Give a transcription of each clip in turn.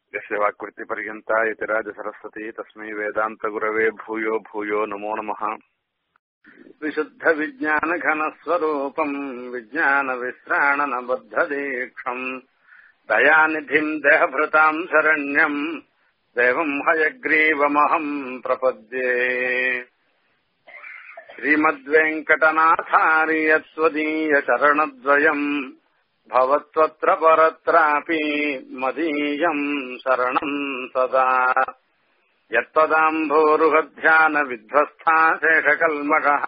यस्य वाक्कृतिपर्यन्ता यतिराजसरस्वती तस्मै वेदान्तगुरवे भूयो भूयो नमो नमः विशुद्धविज्ञानघनस्वरूपम् विज्ञानविश्राणनबद्धदीक्षम् दयानिधिम् देहभृताम् शरण्यम् देवम् हयग्रीवमहम् प्रपद्ये श्रीमद्वेङ्कटनाथार्यत्वदीयचरणद्वयम् भवत्वत्र परत्रापि मदीयम् शरणम् सदा यत्तदाम्भोरुहध्यानविध्वस्था शेषकल्मषः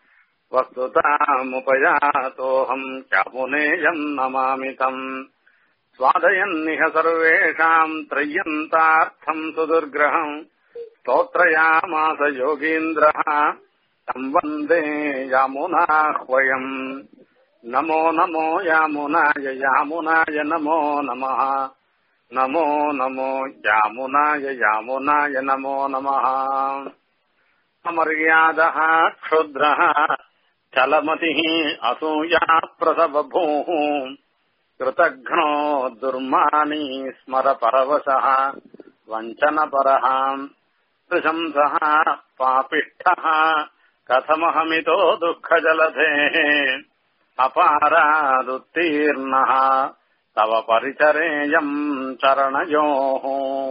वस्तुतामुपयातोऽहम् चामुनेयम् नमामि तम् स्वादयन्निह सर्वेषाम् त्रय्यन्तार्थम् सुदुर्ग्रहम् स्तोत्रयामास योगीन्द्रः तम् वन्दे यामुनाह्वयम् नमो नमो यामुनाय यामुनाय नमो नमः नमो नमो यामुनाय यामुनाय नमो नमः अमर्यादः क्षुद्रः चलमतिः असूयाप्रसबभूः कृतघ्नो दुर्मानी स्मरपरवशः वञ्चनपरः प्रशंसः पापिष्ठः कथमहमितो दुःखजलधेः அபாராதுத்தீர்ணः தவ பரிச்சரேயம் சரணயோः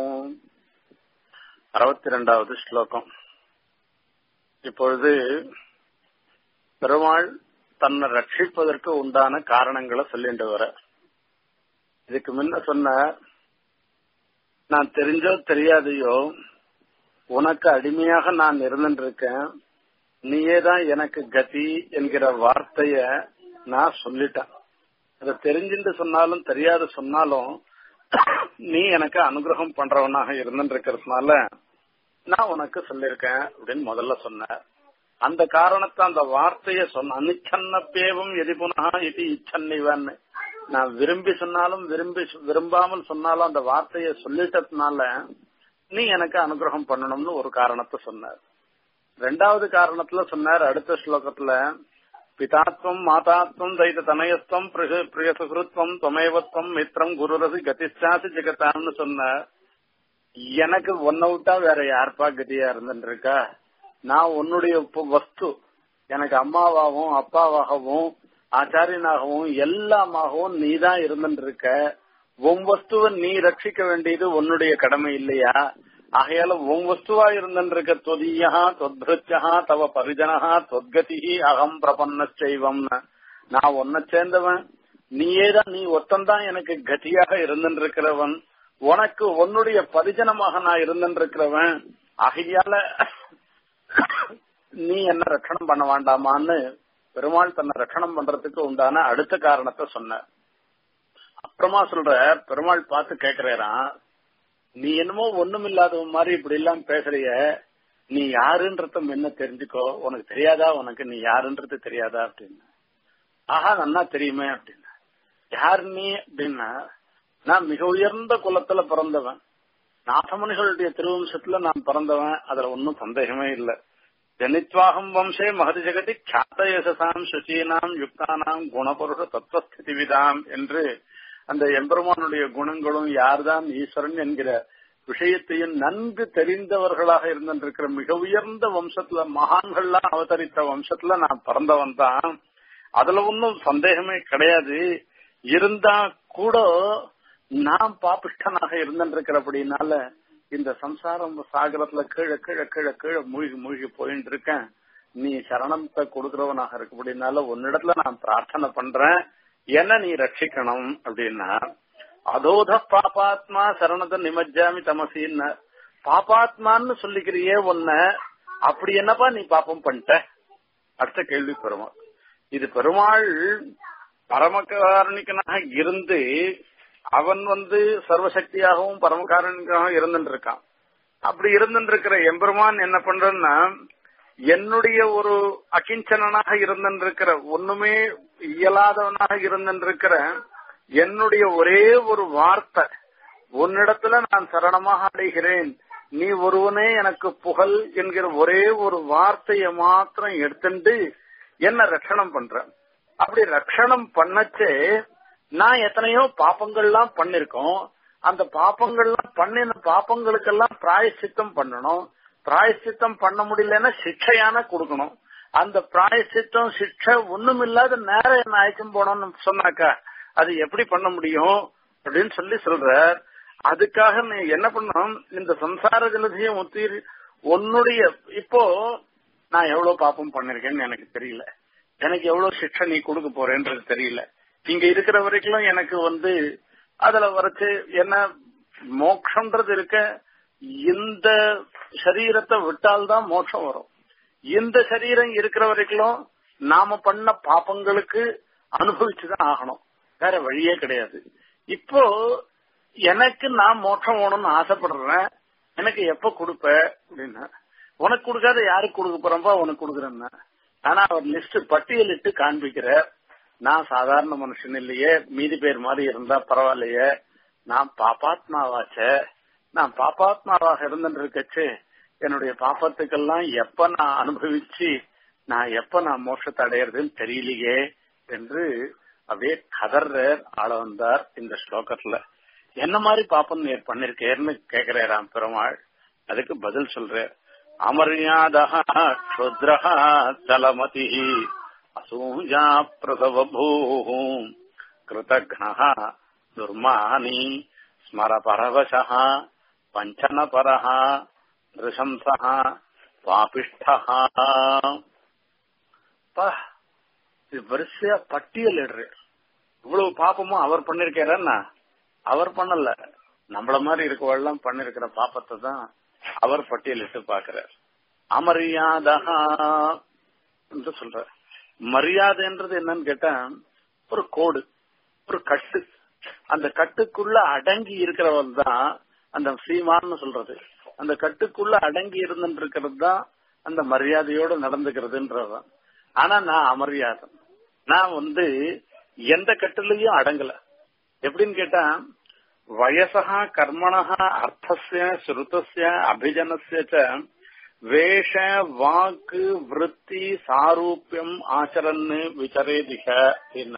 அறுபத்தி இரண்டாவது ஸ்லோகம் இப்பொழுது பெருமாள் தன்னை ரட்சிப்பதற்கு உண்டான காரணங்களை சொல்லிட்டு வர இதுக்கு முன்ன சொன்ன நான் தெரிஞ்சோ தெரியாதையோ உனக்கு அடிமையாக நான் இருந்துருக்கேன் நீயே தான் எனக்கு கதி என்கிற வார்த்தைய நான் சொல்லிட்டேன் அதை தெரிஞ்சுட்டு சொன்னாலும் தெரியாத சொன்னாலும் நீ எனக்கு அனுகிரகம் பண்றவனாக இருந்துருக்கிறதுனால நான் உனக்கு சொல்லியிருக்கேன் அப்படின்னு முதல்ல சொன்ன அந்த காரணத்தை அந்த வார்த்தைய சொன்ன அனிச்சன்னப்பேவும் எதிபுனா இது இச்சன்னிவன் நான் விரும்பி சொன்னாலும் விரும்பி விரும்பாமல் சொன்னாலும் அந்த வார்த்தைய சொல்லிட்டதுனால நீ எனக்கு அனுகிரகம் பண்ணணும்னு ஒரு காரணத்தை சொன்னார் ரெண்டாவது காரணத்துல சொன்னார் அடுத்த ஸ்லோகத்துல பிதாத்வம் மாதாத்வம் தைத தனயஸ்தம் பிரிய சுகிருத்வம் தொமேவத்வம் மித்திரம் குருரசி கதிச்சாசி ஜெகத்தான்னு சொன்ன எனக்கு ஒன்ன விட்டா வேற யாருப்பா கதியா இருந்துட்டு இருக்கா நான் உன்னுடைய வஸ்து எனக்கு அம்மாவாகவும் அப்பாவாகவும் ஆச்சாரியனாகவும் எல்லாமாகவும் நீ தான் இருந்துட்டு இருக்க உன் வஸ்துவை நீ ரட்சிக்க வேண்டியது உன்னுடைய கடமை இல்லையா ஆகையால உன் வஸ்துவா இருந்திருக்க தொதியா தொத்ருச்சா தவ பரிஜனஹா தொத்கதி அகம் பிரபன்னச்சைவம் நான் உன்னை சேர்ந்தவன் நீயேதான் நீ ஒத்தந்தான் எனக்கு கதியாக இருந்திருக்கிறவன் உனக்கு உன்னுடைய பரிஜனமாக நான் இருந்திருக்கிறவன் ஆகையால நீ என்ன ரட்சணம் பண்ண வேண்டாமான்னு பெருமாள் தன்னை ரட்சணம் பண்றதுக்கு உண்டான அடுத்த காரணத்தை சொன்ன அப்புறமா சொல்ற பெருமாள் பார்த்து கேக்குறான் நீ என்னமோ ஒண்ணும் இல்லாதவன் மாதிரி இப்படி எல்லாம் பேசுறிய நீ யாருன்றத என்ன தெரிஞ்சுக்கோ உனக்கு தெரியாதா உனக்கு நீ யாருன்றது தெரியாதா அப்படின்னு ஆஹா நன்னா தெரியுமே அப்படின்னா யார் நீ அப்படின்னா நான் மிக உயர்ந்த குலத்துல பிறந்தவன் நாசமணிகளுடைய திருவம்சத்துல நான் பிறந்தவன் அதுல ஒன்னும் சந்தேகமே இல்லை ஜனித்வாகம் வம்சே மகதி ஜெகதி ख्यात யசசாம் சுசீனாம் யுக்தானாம் குணபுருஷ தத்துவஸ்திதி விதாம் என்று அந்த எம்பெருமானுடைய குணங்களும் யார்தான் ஈஸ்வரன் என்கிற விஷயத்தையும் நன்கு தெரிந்தவர்களாக இருந்திருக்கிற மிக உயர்ந்த வம்சத்துல மகான்கள்லாம் அவதரித்த வம்சத்துல நான் பிறந்தவன் தான் அதுல ஒன்றும் சந்தேகமே கிடையாது இருந்தா கூட நான் பாபிஷ்டனாக இருந்திருக்கிறபடினால இந்த சம்சாரம் சாகரத்துல கீழே கீழே கீழே கீழே மூழ்கி மூழ்கி போயிட்டு இருக்கேன் நீ சரணத்தை கொடுக்கிறவனாக இருக்கபடினால உன்னிடத்துல நான் பிரார்த்தனை பண்றேன் என்ன நீ ரட்சிக்கணும் அப்படின்னா அதோத பாபாத்மா சரணத்தை நிமஜ்ஜாமி தமசின்னு பாபாத்மான்னு சொல்லிக்கிறியே உன்ன அப்படி என்னப்பா நீ பாப்பம் பண்ணிட்ட அடுத்த கேள்வி பெருமாள் இது பெருமாள் பரமகாரணிக்கனாக இருந்து அவன் வந்து சர்வசக்தியாகவும் பரமகாரணிக்காகவும் இருந்துட்டு இருக்கான் அப்படி இருந்துட்டு இருக்கிற எம்பெருமான் என்ன பண்றன்னா என்னுடைய ஒரு அகிஞ்சனாக இருந்திருக்கிற ஒண்ணுமே இயலாதவனாக இருந்திருக்கிற என்னுடைய ஒரே ஒரு வார்த்தை உன்னிடத்துல நான் சரணமாக அடைகிறேன் நீ ஒருவனே எனக்கு புகழ் என்கிற ஒரே ஒரு வார்த்தைய மாத்திரம் எடுத்துட்டு என்ன ரட்சணம் பண்ற அப்படி ரட்சணம் பண்ணச்சே நான் எத்தனையோ பாப்பங்கள்லாம் பண்ணிருக்கோம் அந்த பாப்பங்கள்லாம் பண்ணின பாப்பங்களுக்கெல்லாம் பிராயசித்தம் பண்ணணும் பிராயசித்தம் பண்ண முடியலன்னா சிக்ஷையான கொடுக்கணும் அந்த பிராயசித்தம் சிக்ஷை ஒண்ணும் இல்லாத நேரம் என்ன அழைச்சும் போனோம்னு சொன்னாக்கா அது எப்படி பண்ண முடியும் அப்படின்னு சொல்லி சொல்ற அதுக்காக நீ என்ன பண்ணணும் இந்த சம்சார ஜலதியும் ஒத்தி உன்னுடைய இப்போ நான் எவ்வளவு பாப்பம் பண்ணிருக்கேன்னு எனக்கு தெரியல எனக்கு எவ்வளவு சிக்ஷை நீ கொடுக்க போறேன்றது தெரியல இங்க இருக்கிற வரைக்கும் எனக்கு வந்து அதுல வரைச்சு என்ன மோட்சம்ன்றது இருக்க இந்த சரீரத்தை விட்டால்தான் மோட்சம் வரும் இந்த சரீரம் இருக்கிற வரைக்கும் நாம பண்ண பாப்பங்களுக்கு அனுபவிச்சுதான் ஆகணும் வேற வழியே கிடையாது இப்போ எனக்கு நான் மோட்சம் வேணும்னு ஆசைப்படுறேன் எனக்கு எப்ப கொடுப்ப அப்படின்னா உனக்கு கொடுக்காத யாருக்கு கொடுக்க போறப்பா உனக்கு கொடுக்குறேன்னா ஆனா அவர் லிஸ்ட் பட்டியலிட்டு காண்பிக்கிற நான் சாதாரண மனுஷன் இல்லையே மீதி பேர் மாதிரி இருந்தா பரவாயில்லையே நான் பாப்பாத்மாவாச்சே நான் பாப்பாத்மாவாக இருந்துட்டு இருக்கச்சு என்னுடைய பாப்பத்துக்கெல்லாம் எப்ப நான் அனுபவிச்சு நான் எப்ப நான் மோட்சத்தை அடையிறதுன்னு தெரியலையே என்று அப்படியே கதர்றார் ஆள வந்தார் இந்த ஸ்லோகத்துல என்ன மாதிரி பாப்பம் நீர் பண்ணிருக்கேன்னு கேக்குறாராம் பெருமாள் அதுக்கு பதில் சொல்ற அமர்யாதா க்ஷுத்ரஹ தலமதி அசூஜா பிரசவ பூ கிருதக்னஹ துர்மானி ஸ்மர பரவச பஞ்சன பரஹ ரிசம்ச பாபிஷ்டா வரிசையா பட்டியல் இடுறார் இவ்வளவு பாப்பமும் அவர் பண்ணிருக்காரன்னா அவர் பண்ணல நம்மள மாதிரி இருக்கவெல்லாம் பண்ணிருக்கிற பாப்பத்தை தான் அவர் பட்டியலிட்டு பாக்குறார் அமரியாதா என்று சொல்ற மரியாதைன்றது என்னன்னு கேட்டா ஒரு கோடு ஒரு கட்டு அந்த கட்டுக்குள்ள அடங்கி இருக்கிறவன் தான் அந்த சீமான்னு சொல்றது அந்த கட்டுக்குள்ள அடங்கி இருந்துட்டு இருக்கிறது தான் அந்த மரியாதையோடு நடந்துக்கிறதுன்றதான் ஆனா நான் அமரியாதை நான் வந்து எந்த கட்டுலயும் அடங்கல எப்படின்னு கேட்டா வயசா கர்மணா அர்த்தசிய ஸ்ருதசிய அபிஜனசிய வேஷ வாக்கு விற்பி சாரூபியம் ஆச்சரன்னு விசரேதிக என்ன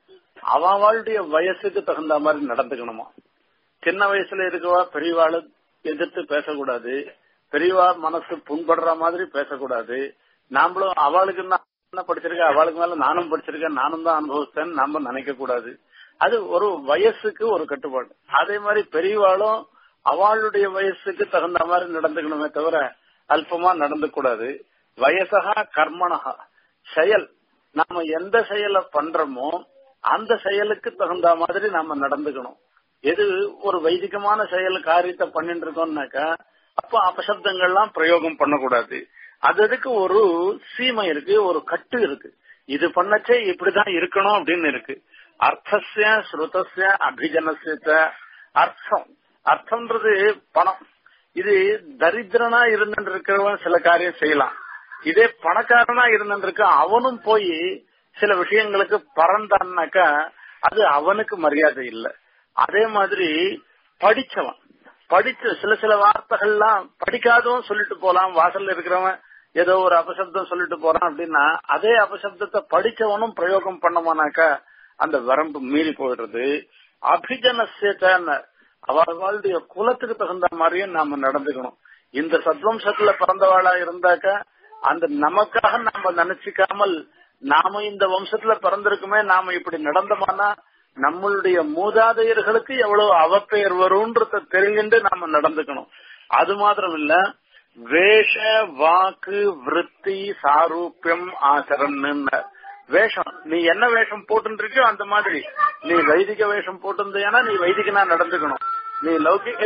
அவளுடைய வயசுக்கு தகுந்த மாதிரி நடந்துக்கணுமா சின்ன வயசுல இருக்கவா பெரியவாளு எதிர்த்து பேசக்கூடாது பெரியவா மனசு புண்படுற மாதிரி பேசக்கூடாது நாமளும் அவளுக்கு என்ன படிச்சிருக்கேன் அவளுக்கு மேல நானும் படிச்சிருக்கேன் நானும் தான் அனுபவிச்சேன்னு நாம நினைக்க கூடாது அது ஒரு வயசுக்கு ஒரு கட்டுப்பாடு அதே மாதிரி பெரியவாளும் அவளுடைய வயசுக்கு தகுந்த மாதிரி நடந்துக்கணுமே தவிர அல்பமா நடந்து கூடாது வயசகா கர்மனகா செயல் நாம எந்த செயலை பண்றோமோ அந்த செயலுக்கு தகுந்த மாதிரி நாம நடந்துக்கணும் எது ஒரு வைதிகமான செயல் காரியத்தை பண்ணிட்டு இருக்கோம்னாக்கா அப்ப அபசப்தங்கள்லாம் பிரயோகம் பண்ணக்கூடாது அது அதுக்கு ஒரு சீமை இருக்கு ஒரு கட்டு இருக்கு இது பண்ணச்சே இப்படிதான் இருக்கணும் அப்படின்னு இருக்கு அர்த்தசிய ஸ்ருதசிய அபிஜனசிய அர்த்தம் அர்த்தம்ன்றது பணம் இது தரித்திரனா இருந்துட்டு இருக்கிறவன் சில காரியம் செய்யலாம் இதே பணக்காரனா இருந்துட்டு இருக்க அவனும் போய் சில விஷயங்களுக்கு பறந்தான்னாக்கா அது அவனுக்கு மரியாதை இல்லை அதே மாதிரி படிச்சவன் படிச்சு சில சில வார்த்தைகள்லாம் படிக்காதவன் சொல்லிட்டு போலாம் வாசல்ல இருக்கிறவன் ஏதோ ஒரு அபசப்தம் சொல்லிட்டு போறான் அப்படின்னா அதே அபசப்தத்தை படிச்சவனும் பிரயோகம் பண்ணமானாக்கா அந்த வரம்பு மீறி போயிடுறது அபிஜனசேத்தான அவர்களுடைய குலத்துக்கு தகுந்த மாதிரியும் நாம நடந்துக்கணும் இந்த சத்வம்சத்துல பிறந்தவாளா இருந்தாக்கா அந்த நமக்காக நாம நினைச்சுக்காமல் நாம இந்த வம்சத்துல பிறந்திருக்குமே நாம இப்படி நடந்தோமானா நம்மளுடைய மூதாதையர்களுக்கு எவ்வளவு அவப்பெயர் வரும்ன்றத தெரிஞ்சுட்டு நாம நடந்துக்கணும் அது மாத்திரம் இல்ல வேஷ வாக்கு விற்பி சாரூபியம் ஆச்சரன்னு வேஷம் நீ என்ன வேஷம் போட்டுருக்கியோ அந்த மாதிரி நீ வைதிக வேஷம் போட்டிருந்தேனா நீ வைதிகனா நடந்துக்கணும் நீ லௌகிக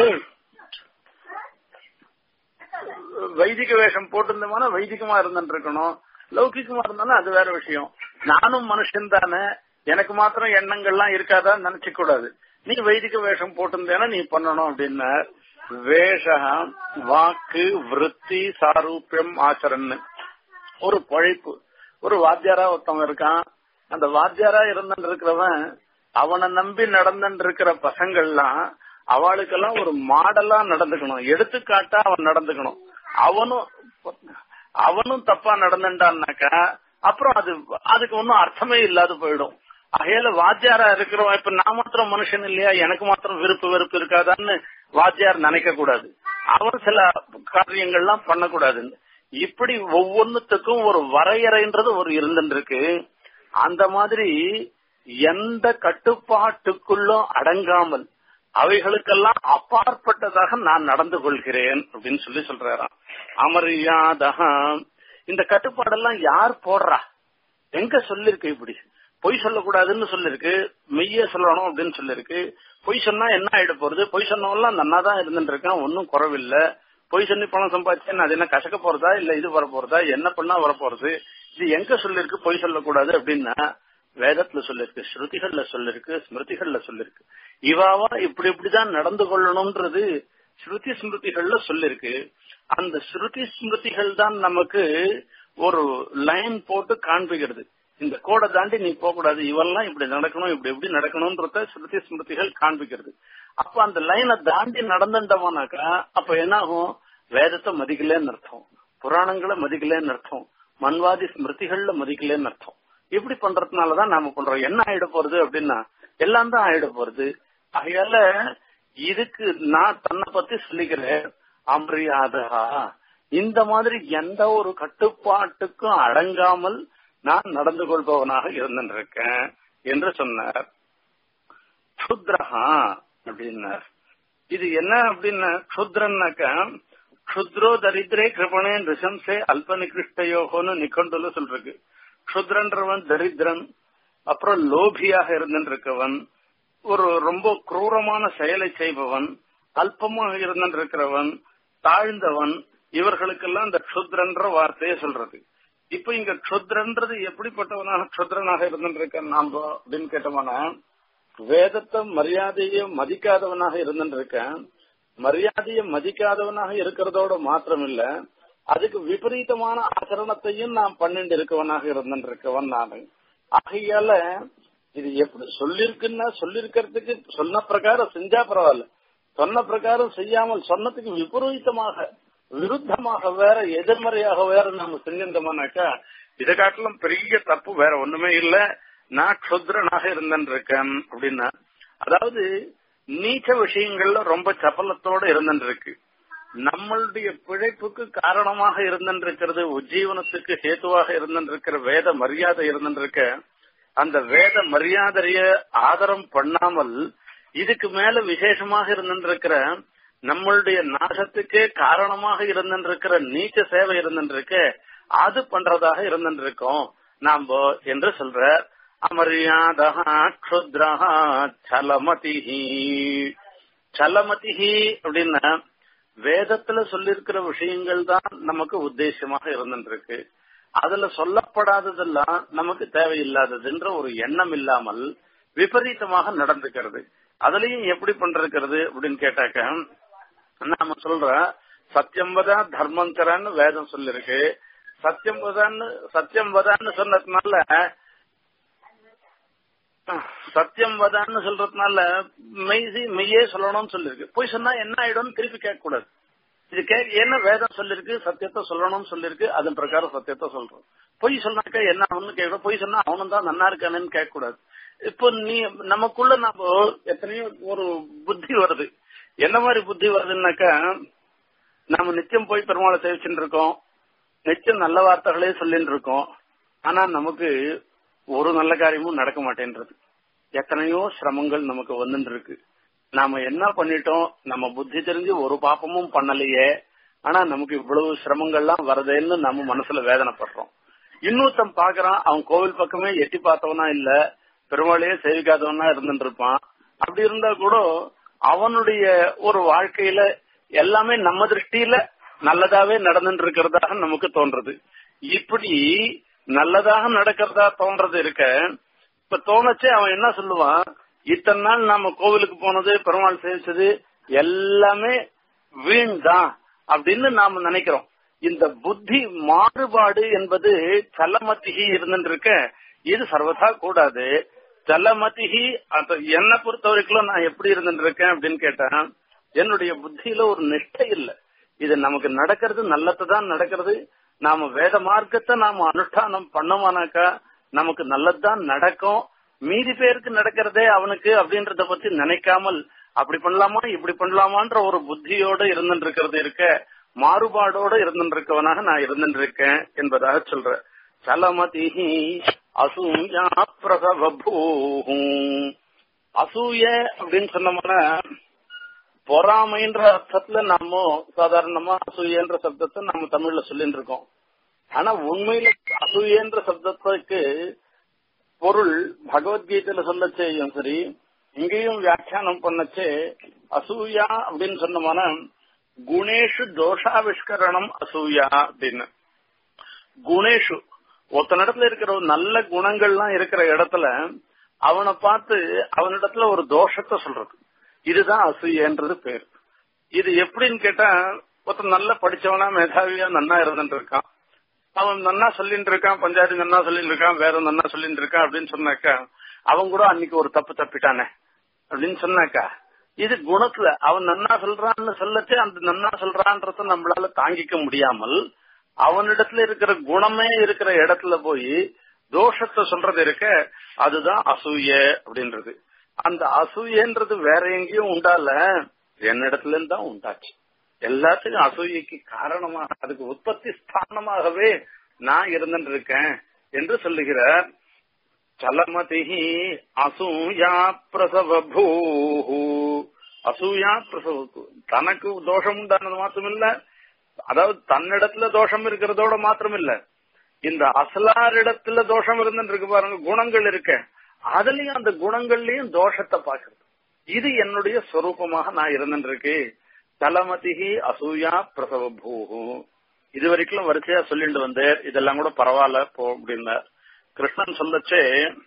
வைதிக வேஷம் போட்டிருந்தோம்னா வைதிகமா இருந்துட்டு இருக்கணும் லௌகிகமா இருந்தாலும் அது வேற விஷயம் நானும் மனுஷன் தானே எனக்கு மாத்திரம் எண்ணங்கள்லாம் இருக்காதா நினைச்ச கூடாது நீ வைதிக வேஷம் போட்டிருந்தேனா நீ பண்ணணும் அப்படின்னா வேஷ வாக்கு விற்பி சாரூபியம் ஆச்சரன்னு ஒரு பழைப்பு ஒரு வாத்தியாரா ஒருத்தவன் இருக்கான் அந்த வாத்தியாரா இருந்துட்டு இருக்கிறவன் அவனை நம்பி நடந்துட்டு இருக்கிற பசங்கள்லாம் அவளுக்கெல்லாம் ஒரு மாடலா நடந்துக்கணும் எடுத்துக்காட்டா அவன் நடந்துக்கணும் அவனும் அவனும் தப்பா நடந்துட்டான்னாக்கா அப்புறம் அது அதுக்கு ஒன்னும் அர்த்தமே இல்லாத போயிடும் அகையில வாத்தியாரா இருக்கிறோம் இப்ப நான் மாத்திரம் மனுஷன் இல்லையா எனக்கு மாத்திரம் விருப்பு வெறுப்பு இருக்காதான்னு வாத்தியார் நினைக்க கூடாது அவர் சில காரியங்கள்லாம் பண்ணக்கூடாது இப்படி ஒவ்வொன்னுத்துக்கும் ஒரு வரையறைன்றது ஒரு இருந்துருக்கு அந்த மாதிரி எந்த கட்டுப்பாட்டுக்குள்ளும் அடங்காமல் அவைகளுக்கெல்லாம் அப்பாற்பட்டதாக நான் நடந்து கொள்கிறேன் அப்படின்னு சொல்லி சொல்றாராம் அமரியாதகா இந்த கட்டுப்பாடெல்லாம் யார் போடுறா எங்க சொல்லிருக்கு இப்படி பொய் சொல்லக்கூடாதுன்னு சொல்லிருக்கு மெய்ய சொல்லணும் அப்படின்னு சொல்லிருக்கு பொய் சொன்னா என்ன ஆயிட போறது பொய் சொன்னவெல்லாம் நன்னா தான் இருந்துட்டு இருக்கான் ஒன்னும் குறவில்லை பொய் சொல்லி பணம் சம்பாதிச்சேன் அது என்ன கசக்க போறதா இல்ல இது வர போறதா என்ன பண்ணா வர போறது இது எங்க சொல்லிருக்கு பொய் சொல்லக்கூடாது அப்படின்னா வேதத்துல சொல்லிருக்கு ஸ்ருதிகள்ல சொல்லிருக்கு ஸ்மிருதிகள்ல சொல்லிருக்கு இவாவா இப்படி இப்படிதான் நடந்து கொள்ளணும்ன்றது ஸ்ருதி ஸ்மிருதிகள்ல சொல்லிருக்கு அந்த ஸ்ருதி ஸ்மிருதிகள் தான் நமக்கு ஒரு லைன் போட்டு காண்பிக்கிறது இந்த கோடை தாண்டி நீ போக கூடாது இவெல்லாம் இப்படி நடக்கணும் இப்படி எப்படி நடக்கணும்ன்றத ஸ்ருதி ஸ்மிருதிகள் காண்பிக்கிறது அப்ப அந்த லைனை தாண்டி நடந்துட்டோம்னாக்கா அப்ப என்ன ஆகும் வேதத்தை மதிக்கலன்னு அர்த்தம் புராணங்களை மதிக்கலன்னு அர்த்தம் மண்வாதி ஸ்மிருதிகள்ல மதிக்கலன்னு அர்த்தம் இப்படி பண்றதுனாலதான் நாம பண்றோம் என்ன ஆயிட போறது அப்படின்னா எல்லாம் தான் ஆயிட போறது ஆகையால இதுக்கு நான் தன்னை பத்தி சொல்லிக்கிறேன் அமரியாதா இந்த மாதிரி எந்த ஒரு கட்டுப்பாட்டுக்கும் அடங்காமல் நான் நடந்து கொள்பவனாக இருந்திருக்கேன் என்று சொன்னார் க்ஷுத்ரஹா அப்படின்னார் இது என்ன அப்படின்னா க்ஷுத்ரன்னாக்கா க்ஷுத்ரோ தரித்திரே கிருபணே ரிசம்சே அல்ப நிகிருஷ்டயோகோன்னு நிக்கண்டுல சொல்றது க்ஷுத்ரன்றவன் தரித்திரன் அப்புறம் லோபியாக இருந்திருக்கவன் ஒரு ரொம்ப குரூரமான செயலை செய்பவன் அல்பமாக இருந்திருக்கிறவன் தாழ்ந்தவன் இவர்களுக்கெல்லாம் இந்த க்ஷுத்ரன்ற வார்த்தையை சொல்றது இப்ப இங்க க்ஷுத்ரன்றது எப்படிப்பட்டவனாக க்ஷுத்ரனாக இருந்திருக்க நாம அப்படின்னு கேட்டோம்னா வேதத்தை மரியாதையை மதிக்காதவனாக இருந்திருக்கேன் மரியாதையை மதிக்காதவனாக இருக்கிறதோட மாத்திரம் இல்ல அதுக்கு விபரீதமான ஆச்சரணத்தையும் நான் பண்ணிட்டு இருக்கவனாக இருந்திருக்கவன் நானு ஆகையால இது எப்படி சொல்லிருக்குன்னா சொல்லிருக்கிறதுக்கு சொன்ன பிரகாரம் செஞ்சா பரவாயில்ல சொன்ன பிரகாரம் செய்யாமல் சொன்னதுக்கு விபரீதமாக விருத்தமாக வேற எதிர்மறையாக வேற நம்ம செஞ்சிருந்தோம்னாக்கா இதை காட்டிலும் பெரிய தப்பு வேற ஒண்ணுமே இல்ல நான் க்ஷுத்ரனாக இருந்திருக்கேன் அப்படின்னா அதாவது நீச்ச விஷயங்கள்ல ரொம்ப சபலத்தோட இருந்திருக்கு நம்மளுடைய பிழைப்புக்கு காரணமாக இருந்திருக்கிறது உஜ்ஜீவனத்துக்கு ஹேத்துவாக இருந்திருக்கிற வேத மரியாதை இருந்திருக்க அந்த வேத மரியாதைய ஆதரம் பண்ணாமல் இதுக்கு மேல விசேஷமாக இருந்திருக்கிற நம்மளுடைய நாசத்துக்கே காரணமாக இருந்திருக்கிற நீச்ச சேவை இருந்திருக்கு அது பண்றதாக இருந்திருக்கோம் நாம என்று சொல்ற அமரியாதா க்ஷுத்ரஹா சலமதிஹி சலமதிஹி அப்படின்னா வேதத்துல சொல்லிருக்கிற விஷயங்கள் தான் நமக்கு உத்தேசமாக இருந்திருக்கு அதுல சொல்லப்படாததெல்லாம் நமக்கு தேவையில்லாததுன்ற ஒரு எண்ணம் இல்லாமல் விபரீதமாக நடந்துக்கிறது அதுலயும் எப்படி பண்றது அப்படின்னு கேட்டாக்க நாம சொல்ற சத்தியம் வதா தர்மம் தரான்னு வேதம் சொல்லிருக்கு சத்தியம் வதான்னு சத்தியம் வதான்னு சொன்னதுனால சத்தியம் வதான்னு சொல்றதுனால மெய்சி மெய்யே சொல்லணும்னு சொல்லிருக்கு போய் சொன்னா என்ன ஆயிடும்னு திருப்பி கேட்க கூடாது இது கே என்ன வேதம் சொல்லிருக்கு சத்தியத்தை சொல்லணும்னு சொல்லிருக்கு அதன் பிரகாரம் சத்தியத்தை சொல்றோம் பொய் சொன்னாக்க என்ன ஆகும்னு கேட்கணும் பொய் சொன்னா அவனும் தான் நன்னா இருக்கானு கேட்க கூடாது இப்போ நீ நமக்குள்ள நம்ம எத்தனையோ ஒரு புத்தி வருது என்ன மாதிரி புத்தி வருதுன்னாக்கா நம்ம நிச்சயம் போய் பெருமாளை சேவிச்சுட்டு இருக்கோம் நிச்சயம் நல்ல வார்த்தைகளே சொல்லிட்டு இருக்கோம் ஆனா நமக்கு ஒரு நல்ல காரியமும் நடக்க மாட்டேன்றது எத்தனையோ சிரமங்கள் நமக்கு வந்துட்டு இருக்கு நாம என்ன பண்ணிட்டோம் நம்ம புத்தி தெரிஞ்சு ஒரு பாப்பமும் பண்ணலையே ஆனா நமக்கு இவ்வளவு சிரமங்கள்லாம் வருதேன்னு நம்ம மனசுல வேதனைப்படுறோம் இன்னொருத்தன் பாக்குறான் அவன் கோவில் பக்கமே எட்டி பார்த்தவனா இல்ல பெருமாளையே சேவிக்காதவனா இருந்துட்டு இருப்பான் அப்படி இருந்தா கூட அவனுடைய ஒரு வாழ்க்கையில எல்லாமே நம்ம திருஷ்டியில நல்லதாவே நடந்துட்டு இருக்கிறதாக நமக்கு தோன்றது இப்படி நல்லதாக நடக்கிறதா தோன்றது இருக்க இப்ப தோணச்சே அவன் என்ன சொல்லுவான் இத்தனை நாள் நாம கோவிலுக்கு போனது பெருமாள் சேவிச்சது எல்லாமே வீண் தான் அப்படின்னு நாம நினைக்கிறோம் இந்த புத்தி மாறுபாடு என்பது சலமத்திகி இருந்துருக்க இது சர்வதா கூடாது சலமதிகி என்னை பொறுத்த வரைக்கும் நான் எப்படி இருந்துட்டு இருக்கேன் அப்படின்னு கேட்டேன் என்னுடைய புத்தியில ஒரு நிஷ்டை இல்ல இது நமக்கு நடக்கிறது நல்லதுதான் நடக்கிறது நாம வேத மார்க்கத்தை நாம அனுஷ்டானம் பண்ணோமானாக்கா நமக்கு நல்லதுதான் நடக்கும் மீதி பேருக்கு நடக்கிறதே அவனுக்கு அப்படின்றத பத்தி நினைக்காமல் அப்படி பண்ணலாமா இப்படி பண்ணலாமான்ற ஒரு புத்தியோட இருந்துட்டு இருக்கிறது இருக்க மாறுபாடோட இருந்துட்டு இருக்கவனாக நான் இருந்துட்டு இருக்கேன் என்பதாக சொல்ற சலமதி அசூயா பிரசவூ அசூய அப்படின்னு சொன்னோம்னா பொறாமைன்ற அர்த்தத்துல நாம சாதாரணமா அசூயன்ற சப்தத்தை நம்ம தமிழ்ல சொல்லிட்டு இருக்கோம் ஆனா உண்மையில அசூயன்ற சப்தத்துக்கு பொருள் பகவத்கீதையில சொல்லச்சேயும் சரி இங்கேயும் வியாக்கியானம் பண்ணச்சே அசூயா அப்படின்னு சொன்னோம்னா குணேஷு தோஷாவிஷ்கரணம் அசூயா அப்படின்னு குணேஷு ஒருத்தனிடத்துல இருக்கிற ஒரு நல்ல குணங்கள்லாம் இருக்கிற இடத்துல அவனை பார்த்து அவனிடத்துல ஒரு தோஷத்தை சொல்றது இதுதான் அசூயன்றது பேர் இது எப்படின்னு கேட்டா ஒருத்தன் நல்லா படிச்சவனா மேதாவியா நன்னா இருந்துட்டு இருக்கான் அவன் நன்னா சொல்லிட்டு இருக்கான் பஞ்சாயத்து நன்னா சொல்லிட்டு இருக்கான் வேற நன்னா சொல்லிட்டு இருக்கான் அப்படின்னு சொன்னாக்கா அவன் கூட அன்னைக்கு ஒரு தப்பு தப்பிட்டானே அப்படின்னு சொன்னாக்கா இது குணத்துல அவன் நன்னா சொல்றான்னு சொல்லச்சே அந்த நன்னா சொல்றான்றத நம்மளால தாங்கிக்க முடியாமல் அவனிடத்துல இருக்கிற குணமே இருக்கிற இடத்துல போய் தோஷத்தை சொல்றது இருக்க அதுதான் அசூய அப்படின்றது அந்த அசூயன்றது வேற எங்கேயும் உண்டால என்னிடத்துல இருந்து தான் உண்டாச்சு எல்லாத்துக்கும் அசூயைக்கு காரணமாக அதுக்கு உற்பத்தி ஸ்தானமாகவே நான் இருந்துட்டு இருக்கேன் என்று சொல்லுகிறார் சலமதி அசூயா பிரசவ பூஹு அசூயா பிரசவ தனக்கு தோஷம் உண்டானது மாத்திரமில்ல அதாவது தன்னிடத்துல தோஷம் இருக்கிறதோட மாத்திரம் இல்ல இந்த அசலாரிடத்துல தோஷம் இருந்துட்டு இருக்கு பாருங்க குணங்கள் இருக்க அதுலயும் அந்த குணங்கள்லயும் தோஷத்தை பாக்குறது இது என்னுடைய சொரூபமாக நான் இருந்துட்டு இருக்கு தலமதிஹி அசூயா பிரசவ பூஹு இது வரைக்கும் வரிசையா சொல்லிட்டு வந்தேன் இதெல்லாம் கூட பரவாயில்ல போ அப்படின்னார் கிருஷ்ணன் சொல்லச்சே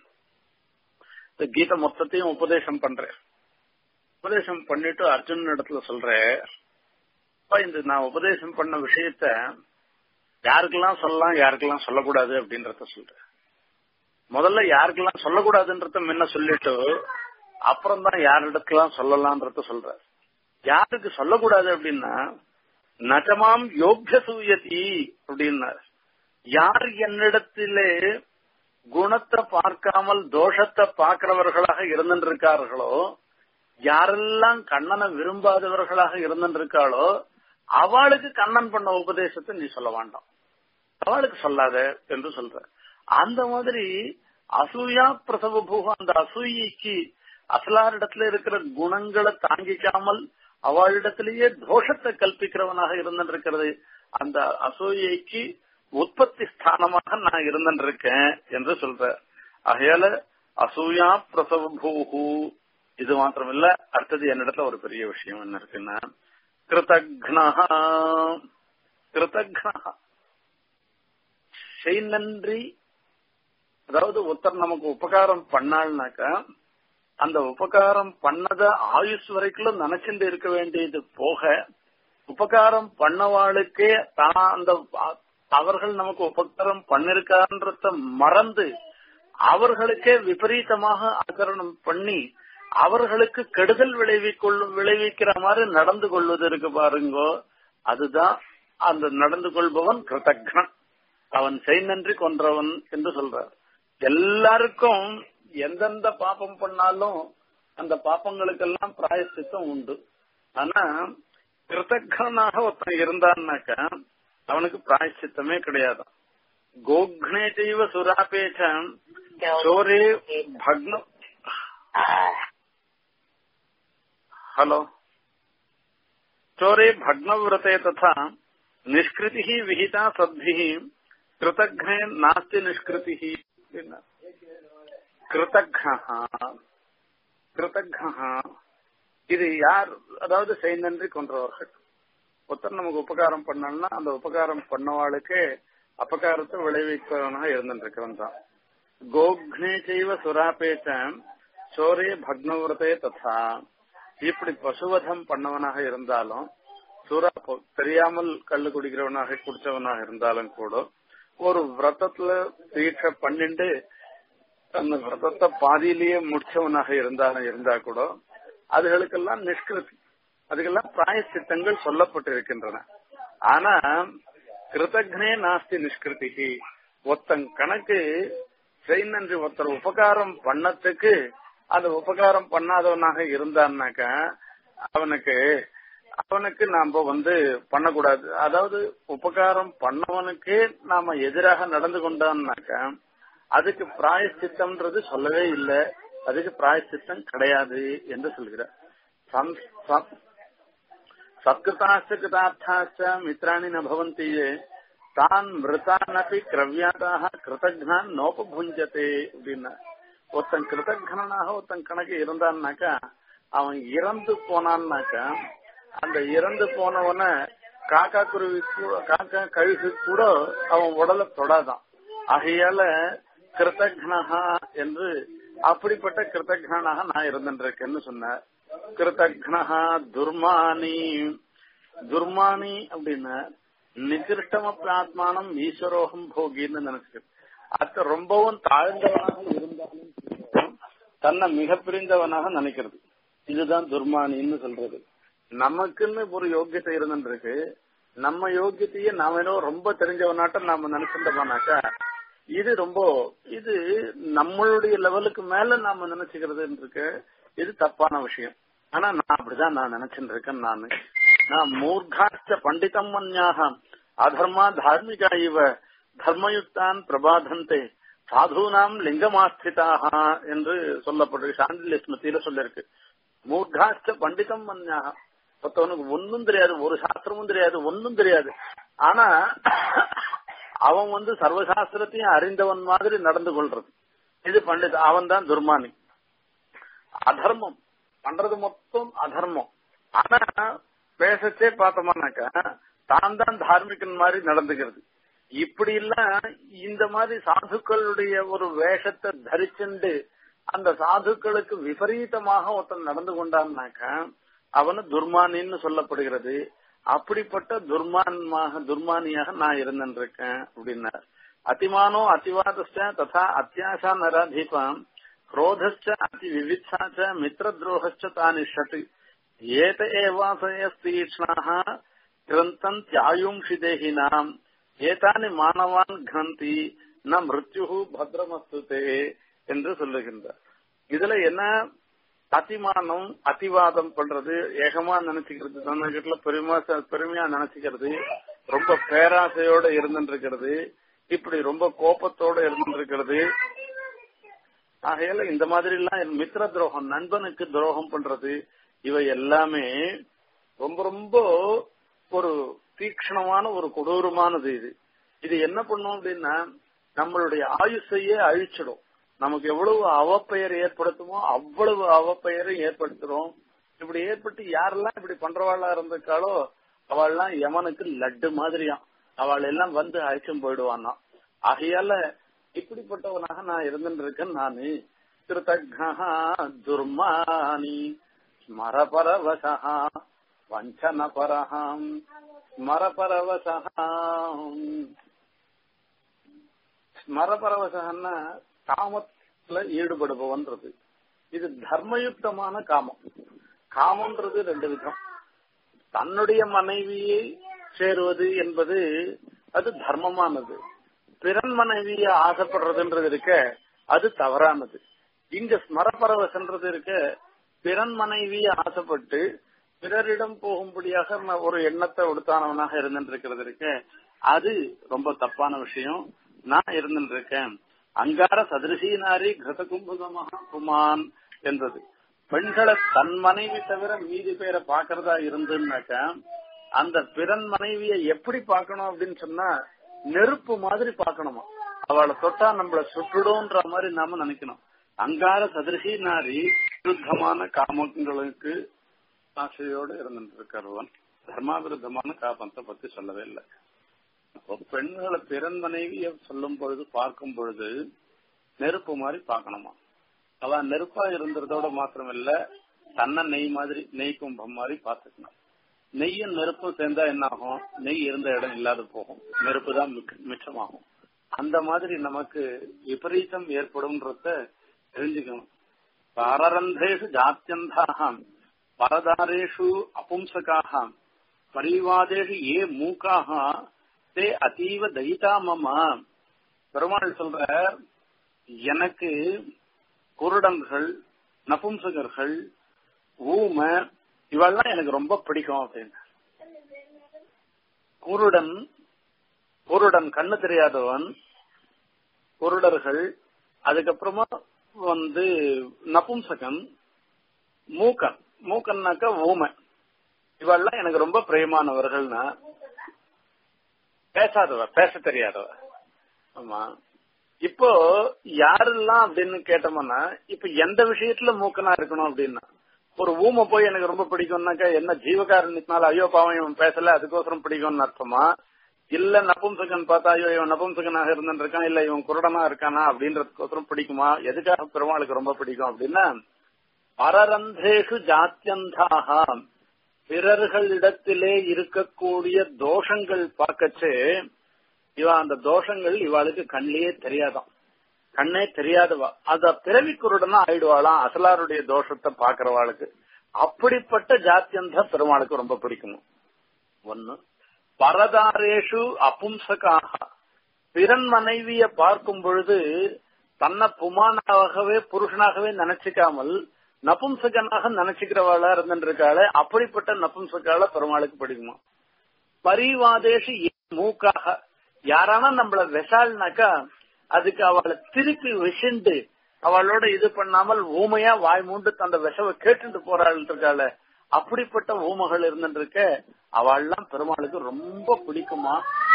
இந்த கீதை மொத்தத்தையும் உபதேசம் பண்றேன் உபதேசம் பண்ணிட்டு அர்ஜுனன் இடத்துல சொல்றேன் இந்த நான் உபதேசம் பண்ண விஷயத்த யாருக்கெல்லாம் சொல்லலாம் யாருக்கெல்லாம் சொல்லக்கூடாது அப்படின்றத சொல்றேன் முதல்ல யாருக்கெல்லாம் சொல்லக்கூடாதுன்றத முன்ன சொல்லிட்டு அப்புறம் தான் யாரிடத்துலாம் சொல்லலாம்ன்றத சொல்ற யாருக்கு சொல்லக்கூடாது அப்படின்னா நஜமாம் யோக்கிய சூயதி அப்படின்னார் யார் என்னிடத்திலே குணத்தை பார்க்காமல் தோஷத்தை பார்க்கிறவர்களாக இருந்திருக்கார்களோ யாரெல்லாம் கண்ணனை விரும்பாதவர்களாக இருந்திருக்காளோ அவளுக்கு கண்ணன் பண்ண உபதேசத்தை நீ சொல்ல வேண்டாம் அவளுக்கு சொல்லாத என்று சொல்ற அந்த மாதிரி அசூயா பிரசவ பூகம் அந்த அசூயைக்கு அசலாரிடத்துல இருக்கிற குணங்களை தாங்கிக்காமல் அவளிடத்திலேயே தோஷத்தை கல்பிக்கிறவனாக இருந்திருக்கிறது அந்த அசூயைக்கு உற்பத்தி ஸ்தானமாக நான் இருந்திருக்கேன் என்று சொல்ற ஆகையால அசூயா பிரசவ பூஹு இது மாத்திரமில்ல அடுத்தது என்னிடத்துல ஒரு பெரிய விஷயம் என்ன இருக்குன்னா கிருதக்னா கிருதக்னா செய் நன்றி அதாவது ஒருத்தர் நமக்கு உபகாரம் பண்ணாள்னாக்கா அந்த உபகாரம் பண்ணத ஆயுஷ் வரைக்கும் நினைச்சுட்டு இருக்க வேண்டியது போக உபகாரம் பண்ணவாளுக்கே தான் அந்த அவர்கள் நமக்கு உபகாரம் பண்ணிருக்கான்றத மறந்து அவர்களுக்கே விபரீதமாக ஆகரணம் பண்ணி அவர்களுக்கு கெடுதல் விளைவிக்கொள்ளும் விளைவிக்கிற மாதிரி நடந்து கொள்வது இருக்கு பாருங்கோ அதுதான் அந்த நடந்து கொள்பவன் கிருதக்னன் அவன் செய் நன்றி கொன்றவன் என்று சொல்றார் எல்லாருக்கும் எந்தெந்த பாப்பம் பண்ணாலும் அந்த பாப்பங்களுக்கெல்லாம் பிராயசித்தம் உண்டு ஆனா கிருதக்னாக ஒருத்தன் இருந்தான்னாக்கா அவனுக்கு பிராயசித்தமே கிடையாது கோக்னே செய்வ சுராபேச்சம் சோரே பக்னம் ஹலோ चोरे भग्नव्रते तथा निष्कृति विहिता सद्भि कृतघ्ने नास्ति निष्कृति கிருதக்ஹ கிருதக்ஹ இது யார் அதாவது செய் நன்றி கொன்றவர்கள் ஒருத்தர் நமக்கு உபகாரம் பண்ணா அந்த உபகாரம் பண்ணவாளுக்கு அபகாரத்தை விளைவிக்கிறவனாக இருந்துருக்கிறவன் தான் கோக்னே செய்வ சுராபேச்சம் சோரே பக்னவிரதே ததா இப்படி பசுவதம் பண்ணவனாக இருந்தாலும் சூரா தெரியாமல் கள்ளு குடிக்கிறவனாக குடிச்சவனாக இருந்தாலும் கூட ஒரு விரதத்துல தீட்சை பண்ணிண்டு அந்த விரதத்தை பாதியிலேயே முடிச்சவனாக இருந்தாலும் இருந்தா கூட அதுகளுக்கெல்லாம் நிஷ்கிருதி அதுக்கெல்லாம் பிராயசித்தங்கள் சொல்லப்பட்டிருக்கின்றன ஆனா கிருதக்னே நாஸ்தி நிஷ்கிருதி ஒத்தன் கணக்கு செய் நன்றி ஒருத்தர் உபகாரம் பண்ணத்துக்கு அந்த உபகாரம் பண்ணாதவனாக இருந்தான்னாக்க அவனுக்கு அவனுக்கு நாம வந்து பண்ணக்கூடாது அதாவது உபகாரம் பண்ணவனுக்கே நாம எதிராக நடந்து கொண்டான்னாக்க அதுக்கு பிராயச்சித்தம்ன்றது சொல்லவே இல்லை அதுக்கு பிராயச்சித்தம் கிடையாது என்று சொல்கிறார் சத்கிருதாச்ச கிருதார்த்தாச்ச மித்ராணி நபவந்தி தான் மிருதானப்பி கிரவியாதாக கிருதஜான் நோபபுஞ்சதே அப்படின்னா ஒருத்தன் கிருதஜனாக ஒருத்தன் கணக்கு இருந்தான்னாக்கா அவன் இறந்து போனான்னாக்கா அந்த இறந்து போனவன காக்கா குருவி காக்கா கழுகு கூட அவன் உடலை தொடாதான் ஆகையால கிருத்தக்னஹா என்று அப்படிப்பட்ட கிருத்தக்னாக நான் இருந்திருக்கேன்னு சொன்னார் கிருத்தக்னஹா துர்மானி துர்மானி அப்படின்னா நிகிருஷ்டமப்பிராத்மானம் ஈஸ்வரோகம் போகின்னு நினைச்சுக்கிறது அது ரொம்பவும் தாழ்ந்தவனாக இருந்தாலும் தன்னை மிக பிரிந்தவனாக நினைக்கிறது இதுதான் துர்மானின்னு சொல்றது நமக்குன்னு ஒரு யோக்கியத்தை இருந்துருக்கு நம்ம யோக்கியத்தையே நாம ஏதோ ரொம்ப தெரிஞ்சவனாட்டம் நாம நினைச்சிருந்தோம்னாக்கா இது ரொம்ப இது நம்மளுடைய லெவலுக்கு மேல நாம நினைச்சுக்கிறது இருக்கு இது தப்பான விஷயம் ஆனா நான் அப்படிதான் நான் நினைச்சுட்டு இருக்கேன் நானு நான் மூர்காச்ச பண்டிதம் மன்யாக அதர்மா தார்மிகா இவ தர்மயுக்தான் பிரபாதந்தே சாதுனாம் லிங்கமாஸ்திதாக என்று சொல்லப்படுது சாண்டில்ய ஸ்மிருதியில சொல்லிருக்கு மூர்காச்ச பண்டிதம் மன்யாக ஒருத்தவனுக்கு ஒன்னும் தெரியாது ஒரு சாஸ்திரமும் தெரியாது ஒன்னும் தெரியாது ஆனா அவன் வந்து சர்வசாஸ்திரத்தையும் அறிந்தவன் மாதிரி நடந்து கொள்றது இது பண்டித அவன் தான் துர்மானி அதர்மம் பண்றது மொத்தம் அதர்மம் ஆனா பேசச்சே பார்த்தோம்னாக்கா தான் தான் தார்மிகன் மாதிரி நடந்துக்கிறது இப்படி எல்லாம் இந்த மாதிரி சாதுக்களுடைய ஒரு வேஷத்தை தரிச்சுண்டு அந்த சாதுக்களுக்கு விபரீதமாக ஒருத்தன் நடந்து கொண்டான்னாக்கா அவனு துர்மானின்னு சொல்லப்படுகிறது அப்படிப்பட்ட துர்மான்மாக துர்மானியாக நான் இருந்திருக்கேன் அப்படின்னார் அதிமானோ அதிவாதஸ்ட ததா அத்தியாசா நராதீபாம் क्रोधश्च अति विवित्सा च मित्रद्रोहश्च तानि षट् एत एवासयस्तीक्ष्णाः ग्रन्थन्त्यायुंषि देहिनाम् ஏதானி மாணவான் கந்தி ந மிருத்யு பத்ரமஸ்துதே என்று சொல்லுகின்றார் இதுல என்ன அதிமானம் அதிவாதம் பண்றது ஏகமா நினைச்சுக்கிறது நம்ம கிட்ட பெருமா பெருமையா நினைச்சுக்கிறது ரொம்ப பேராசையோட இருந்துருக்கிறது இப்படி ரொம்ப கோபத்தோட இருந்துருக்கிறது ஆகையால இந்த மாதிரி எல்லாம் மித்திர துரோகம் நண்பனுக்கு துரோகம் பண்றது இவை எல்லாமே ரொம்ப ரொம்ப ஒரு தீக்ஷணமான ஒரு கொடூரமானது இது இது என்ன பண்ணும் அப்படின்னா நம்மளுடைய ஆயுஷையே அழிச்சிடும் நமக்கு எவ்வளவு அவப்பெயர் ஏற்படுத்துமோ அவ்வளவு அவப்பெயரை ஏற்படுத்துறோம் இப்படி ஏற்பட்டு யாரெல்லாம் இப்படி பண்றவாளா இருந்திருக்காளோ அவள்லாம் யமனுக்கு லட்டு மாதிரியாம் அவள் எல்லாம் வந்து அழைச்சும் போயிடுவானா ஆகையால இப்படிப்பட்டவனாக நான் இருந்துருக்கேன் நானு கிருத்தா துர்மானி ஸ்மரபரவசா வஞ்சனபரஹாம் ஸ்மரபரவசா ஸ்மரபரவசன்னா காமத்துல ஈடுபடுபவன்றது இது தர்மயுக்தமான காமம் காமன்றது ரெண்டு விதம் தன்னுடைய மனைவியை சேருவது என்பது அது தர்மமானது பிறன் மனைவிய ஆசைப்படுறதுன்றது இருக்க அது தவறானது இங்க ஸ்மரப்பரவசன்றது இருக்க பிறன் மனைவிய ஆசைப்பட்டு பிறரிடம் போகும்படியாக ஒரு எண்ணத்தை உடுத்தானவனாக இருந்துருக்கிறது இருக்க அது ரொம்ப தப்பான விஷயம் நான் இருந்துருக்கேன் அங்கார சதிருஷி நாரி கிருத கும்புகமாக குமான் என்றது பெண்களை தன் மனைவி தவிர மீதி பேரை பாக்குறதா இருந்துன்னாக்க அந்த பிறன் மனைவிய எப்படி பார்க்கணும் அப்படின்னு சொன்னா நெருப்பு மாதிரி பார்க்கணுமா அவளை தொட்டா நம்மள சுட்டுடும்ன்ற மாதிரி நாம நினைக்கணும் அங்கார சதிருஷி நாரி விருத்தமான காமங்களுக்கு ஆசையோடு இருந்துருக்கிறவன் தர்மாவிருத்தமான காபத்தை பத்தி சொல்லவே இல்லை அப்போ பெண்களை பிறன் மனைவிய சொல்லும் பொழுது பார்க்கும் பொழுது நெருப்பு மாதிரி பார்க்கணுமா அவ நெருப்பா இருந்ததோட மாத்திரம் இல்ல தன்னை நெய் மாதிரி நெய் கும்பம் மாதிரி பார்த்துக்கணும் நெய்யும் நெருப்பும் சேர்ந்தா என்ன ஆகும் நெய் இருந்த இடம் இல்லாத போகும் நெருப்பு தான் மிச்சமாகும் அந்த மாதிரி நமக்கு விபரீதம் ஏற்படும்ன்றத தெரிஞ்சுக்கணும் பரரந்தேஷு ஜாத்தியந்தாக பரதாரேஷு அபும்சகாக பரிவாதேஷு ஏ மூக்காக தே அதீவ தயிதா மமா பெருமாள் சொல்ற எனக்கு குருடன்கள் நபும்சகர்கள் ஊமை இவெல்லாம் எனக்கு ரொம்ப பிடிக்கும் அப்படின்னு குருடன் குருடன் கண்ணு தெரியாதவன் குருடர்கள் அதுக்கப்புறமா வந்து நபும்சகன் மூக்கன் மூக்கன்னாக்கா ஊமை இவெல்லாம் எனக்கு ரொம்ப பிரியமானவர்கள்னா பேசாதவ பேச தெரியாதவ ஆமா இப்போ யாரெல்லாம் அப்படின்னு கேட்டோம்னா இப்ப எந்த விஷயத்துல மூக்கனா இருக்கணும் அப்படின்னா ஒரு ஊமை போய் எனக்கு ரொம்ப பிடிக்கும்னாக்கா என்ன ஜீவகாரணினால ஐயோ பாவம் இவன் பேசல அதுக்கோசரம் பிடிக்கும்னு அர்த்தமா இல்ல நபும்சகன் பார்த்தா ஐயோ இவன் நபும்சகனாக இருந்திருக்கான் இல்ல இவன் குருடனா இருக்கானா அப்படின்றதுக்கோசரம் பிடிக்குமா எதுக்காக பெருமாளுக்கு ரொம்ப பிடிக்கும் அப்படின்னா பரரந்தேஷு ஜாத்தியந்தாக பிறர்களிடத்திலே இருக்கக்கூடிய தோஷங்கள் பார்க்கச்சு இவ அந்த தோஷங்கள் இவாளுக்கு கண்ணிலேயே தெரியாதாம் கண்ணே தெரியாதவா அத பிறவி குருடனா ஆயிடுவாளாம் அசலாருடைய தோஷத்தை பாக்குறவாளுக்கு அப்படிப்பட்ட ஜாத்தியந்த பெருமாளுக்கு ரொம்ப பிடிக்கும் ஒன்னு பரதாரேஷு அபும்சகாக பிறன் மனைவிய பார்க்கும் பொழுது தன்னை புமானாகவே புருஷனாகவே நினைச்சுக்காமல் நபும்சகனாக நினைச்சுக்கிறவாளா இருந்துருக்காளே அப்படிப்பட்ட நபும்சகால பெருமாளுக்கு பிடிக்குமா பரிவாதேஷு மூக்காக யாரானா நம்மள வெசால்னாக்கா அதுக்கு அவளை திருப்பி விஷண்டு அவளோட இது பண்ணாமல் ஊமையா வாய் மூண்டு அந்த விஷவை கேட்டுட்டு போறாள் இருக்காள அப்படிப்பட்ட ஊமைகள் இருந்துருக்க அவள்லாம் பெருமாளுக்கு ரொம்ப பிடிக்குமா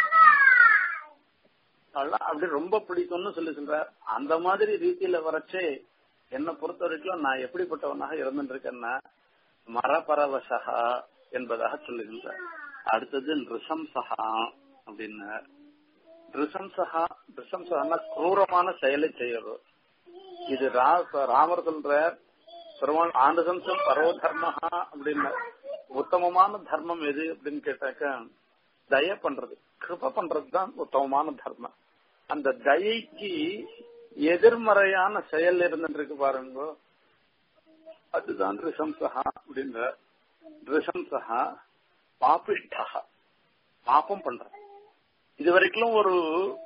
அவள்லாம் அப்படி ரொம்ப பிடிக்கும்னு சொல்லி சொல்றார் அந்த மாதிரி ரீதியில வரைச்சே என்னை பொறுத்த வரைக்கும் நான் எப்படிப்பட்டவனாக இருந்துருக்கேன்னா மரபரவசகா என்பதாக சொல்லுகின்றார் அடுத்தது நிருசம்சகா அப்படின்னு நிருசம்சகா நிருசம்சகா குரூரமான செயலை செய்யறது இது ராமர் சொல்ற பெருமாள் ஆண்டுசம்சம் பரவ தர்மஹா அப்படின்னு உத்தமமான தர்மம் எது அப்படின்னு கேட்டாக்க தய பண்றது கிருப பண்றது தான் உத்தமமான தர்மம் அந்த தயைக்கு எதிர்மறையான செயல் இருந்துருக்கு பாருங்க அதுதான் ரிசம்சகா அப்படின்ற ரிசம்சகா பாபிஷ்டா பாப்பம் பண்ற இது வரைக்கும் ஒரு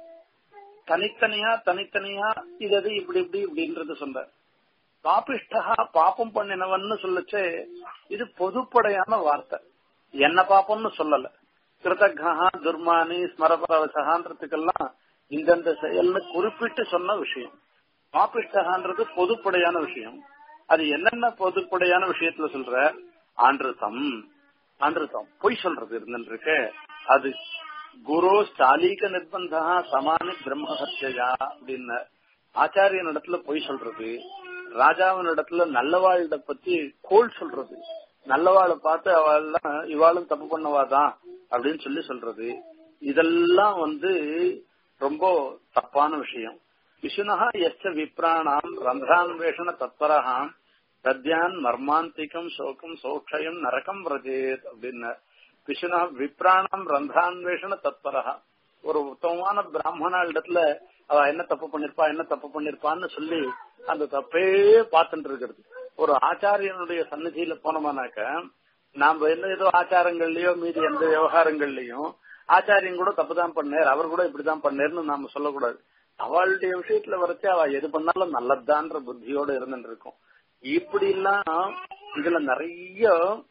தனித்தனியா தனித்தனியா இது அது இப்படி இப்படி இப்படின்றது சொல்ற பாபிஷ்டா பாப்பம் பண்ணினவன்னு சொல்லச்சே இது பொதுப்படையான வார்த்தை என்ன பாப்பம்னு சொல்லல கிருதகா துர்மானி ஸ்மரபரவசகான்றதுக்கெல்லாம் இந்தந்த செயல்னு குறிப்பிட்டு சொன்ன விஷயம் பாபிஷ்டகான்றது பொதுப்படையான விஷயம் அது என்னென்ன பொதுப்படையான விஷயத்துல சொல்ற ஆண்டிருத்தம் ஆண்டிருத்தம் பொய் சொல்றது இருந்துருக்கு அது குரு ஸ்டாலிக நிர்பந்தா சமானி பிரம்ம சத்தியா அப்படின்னு ஆச்சாரியன் இடத்துல பொய் சொல்றது ராஜாவின் இடத்துல நல்லவாழிட பத்தி கோல் சொல்றது நல்லவாளை பார்த்து அவெல்லாம் இவாளும் தப்பு பண்ணவாதான் அப்படின்னு சொல்லி சொல்றது இதெல்லாம் வந்து ரொம்ப தப்பான விஷயம் விஷ்ணுனா எஸ்ட விப்ராணாம் ரந்திரான்வேஷண தத்பரகாம் தத்யான் மர்மாந்திகம் சோகம் சோக்ஷயம் நரகம் விரஜேத் அப்படின்னு விஷ்ணுனா விப்ராணம் ரந்திரான்வேஷண தத்பரகா ஒரு உத்தமமான பிராமண இடத்துல அவ என்ன தப்பு பண்ணிருப்பா என்ன தப்பு பண்ணிருப்பான்னு சொல்லி அந்த தப்பே பார்த்துட்டு இருக்கிறது ஒரு ஆச்சாரியனுடைய சன்னதியில போனோமானாக்க நாம என்ன ஏதோ ஆச்சாரங்கள்லயோ மீதி எந்த விவகாரங்கள்லயும் ஆச்சாரியன் கூட தப்பு தான் பண்ணார் அவர் கூட இப்படிதான் பண்ணாருன்னு நாம சொல்லக்கூடாது அவளுடைய விஷயத்துல வரைச்சு அவ எது பண்ணாலும் நல்லதுதான்ற புத்தியோட இருந்துட்டு இருக்கும் இப்படி எல்லாம் இதுல நிறைய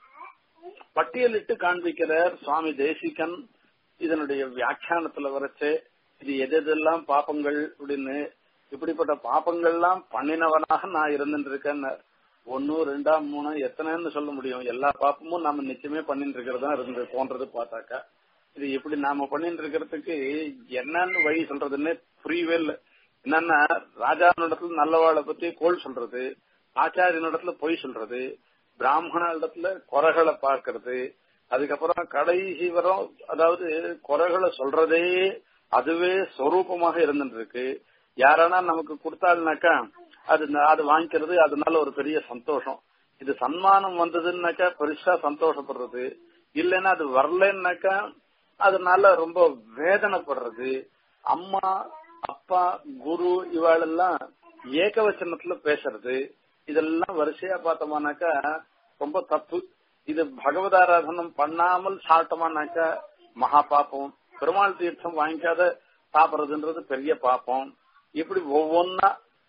பட்டியலிட்டு காண்பிக்கிறார் சுவாமி தேசிகன் இதனுடைய வியாக்கியானத்துல வரைச்சு இது எது எதெல்லாம் பாப்பங்கள் அப்படின்னு இப்படிப்பட்ட பாப்பங்கள்லாம் பண்ணினவனாக நான் இருந்துட்டு இருக்கேன்னு ஒன்னு ரெண்டா மூணு எத்தனைன்னு சொல்ல முடியும் எல்லா பாப்பமும் நாம நிச்சயமே பண்ணிட்டு இருக்கிறதா இருந்து தோன்றது பார்த்தாக்கா இது இப்படி நாம பண்ணிட்டு இருக்கிறதுக்கு என்னன்னு வழி சொல்றதுன்னு புரியவே இல்லை என்னன்னா ராஜாவினிடத்துல நல்லவாளை பத்தி கோல் சொல்றது ஆச்சாரியனிடத்துல பொய் சொல்றது பிராமணனிடத்துல குறைகளை பார்க்கறது அதுக்கப்புறம் கடைசி வரும் அதாவது குறைகளை சொல்றதே அதுவே சொரூபமாக இருந்துட்டு இருக்கு யாரானா நமக்கு கொடுத்தாள்னாக்கா அது அது வாங்கிக்கிறது அதனால ஒரு பெரிய சந்தோஷம் இது சன்மானம் வந்ததுன்னாக்கா பெருசா சந்தோஷப்படுறது இல்லைன்னா அது வரலன்னாக்கா அதனால ரொம்ப வேதனைப்படுறது அம்மா அப்பா குரு இவாளெல்லாம் ஏகவச்சனத்துல பேசுறது இதெல்லாம் வரிசையா பார்த்தோமானாக்கா ரொம்ப தப்பு இது பகவதாராதனம் பண்ணாமல் சாப்பிட்டோமானாக்கா மகா பாப்பம் பெருமாள் தீர்த்தம் வாங்கிக்காத சாப்பிடுறதுன்றது பெரிய பாப்பம் இப்படி ஒவ்வொன்னா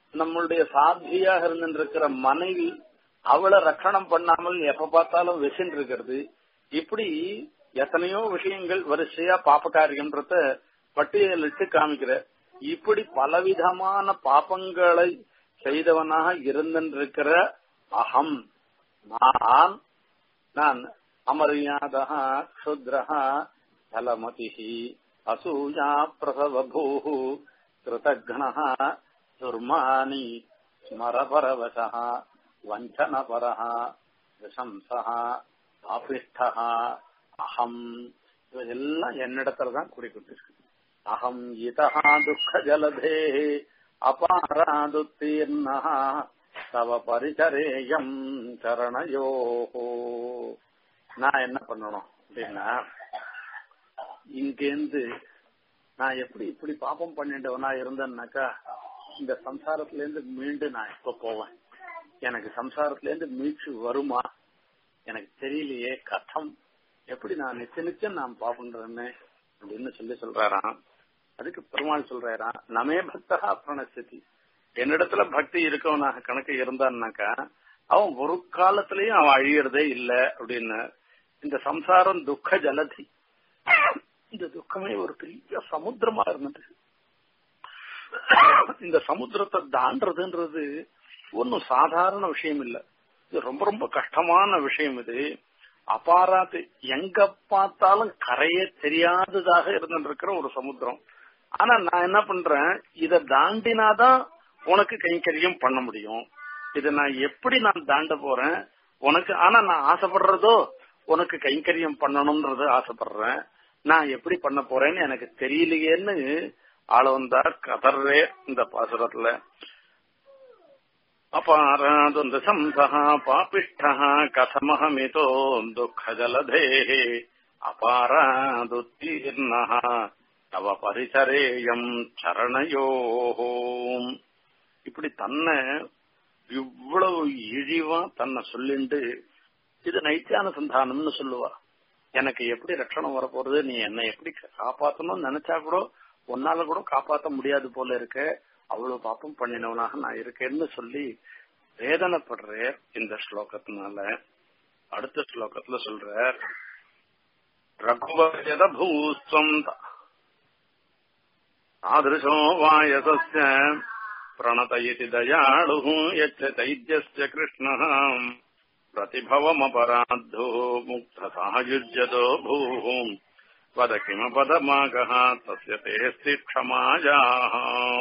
நம்மளுடைய சாத்தியாக இருந்திருக்கிற மனைவி அவளை ரக்கணம் பண்ணாமல் எப்ப பார்த்தாலும் வெசின் இருக்கிறது இப்படி எத்தனையோ விஷயங்கள் வரிசையா பாப்ப காரியம்ன்றத பட்டியலிட்டு காமிக்கிற இப்படி பலவிதமான பாப்பங்களை செய்தவனாக இருந்திருக்கிற அகம் நான் நான் அமரியாதா க்ஷுத்ரஹா தலமதிஹி அசூயா பிரசவபூः கிருதக்னः துர்மானி ஸ்மரபரவசः வஞ்சனபரः விசம்சः பாபிஷ்டः அகம் இதெல்லாம் என்னிடத்துல தான் குறிப்பிட்டிருக்கு அகம் இதா துக்க ஜலதே அபாராதுத்தீர்ணா தவ பரிசரேயம் சரணயோகோ நான் என்ன பண்ணணும் அப்படின்னா இங்கேருந்து நான் எப்படி இப்படி பாப்பம் பண்ணிட்டவனா இருந்தேன்னாக்கா இந்த சம்சாரத்துல இருந்து மீண்டு நான் எப்ப போவேன் எனக்கு சம்சாரத்துல இருந்து மீட்சி வருமா எனக்கு தெரியலையே கథம் எப்படி நான் நிச்சய நிச்சயம் நான் பாப்பன்றேன்னு அப்படின்னு சொல்லி சொல்றாராம் அதுக்கு பெருமாள் சொல்றாராம் நமே பக்தா பிரணசதி என்னிடத்துல பக்தி இருக்கவனாக கணக்கு இருந்தான்னாக்கா அவன் ஒரு காலத்திலயும் அவன் அழியறதே இல்ல அப்படின்னு இந்த சம்சாரம் துக்க ஜலதி இந்த துக்கமே ஒரு பெரிய சமுத்திரமா இருந்தது இந்த சமுத்திரத்தை தாண்டதுன்றது ஒன்னும் சாதாரண விஷயம் இல்ல இது ரொம்ப ரொம்ப கஷ்டமான விஷயம் இது அபாராத்து எங்க பார்த்தாலும் கரையே தெரியாததாக இருந்துருக்கிற ஒரு சமுத்திரம் ஆனா நான் என்ன பண்றேன் இத தாண்டினாதான் உனக்கு கைங்கரியம் பண்ண முடியும் இத நான் எப்படி நான் தாண்ட போறேன் உனக்கு ஆனா நான் ஆசைப்படுறதோ உனக்கு கைங்கரியம் பண்ணணும்ன்றது ஆசைப்படுறேன் நான் எப்படி பண்ண போறேன்னு எனக்கு தெரியலையேன்னு ஆளவந்தார் கதர்றே இந்த பாசுரத்துல அபாராதுந்த சம்சா பாபிஷ்டா கதமஹமிதோ துக்க ஜலதே அபாராதுத்தீர்ண தவ பரிசரேயம் சரணயோஹோ இப்படி தன்னை இவ்வளவு இழிவா தன்னை சொல்லிண்டு இது நைத்தியான சந்தானம்னு சொல்லுவா எனக்கு எப்படி ரட்சணம் வரப்போறது நீ என்னை எப்படி காப்பாத்தணும்னு நினைச்சா கூட உன்னால கூட காப்பாத்த முடியாது போல இருக்க அவ்வளவு பாப்பம் பண்ணினவனாக நான் இருக்கேன்னு சொல்லி வேதனைப்படுற இந்த ஸ்லோகத்தினால அடுத்த ஸ்லோகத்துல சொல்ற ரகுவஜத பூஸ்வம் தாதிருஷோ வாயசஸ்ய प्रणतयति दयालुः यच्च दैत्यस्य कृष्णः प्रतिभवमपराद्धो मुक्तसायुज्यतो भूः वद किमपदमागः तस्य तेऽस्ति क्षमायाः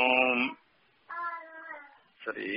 சரி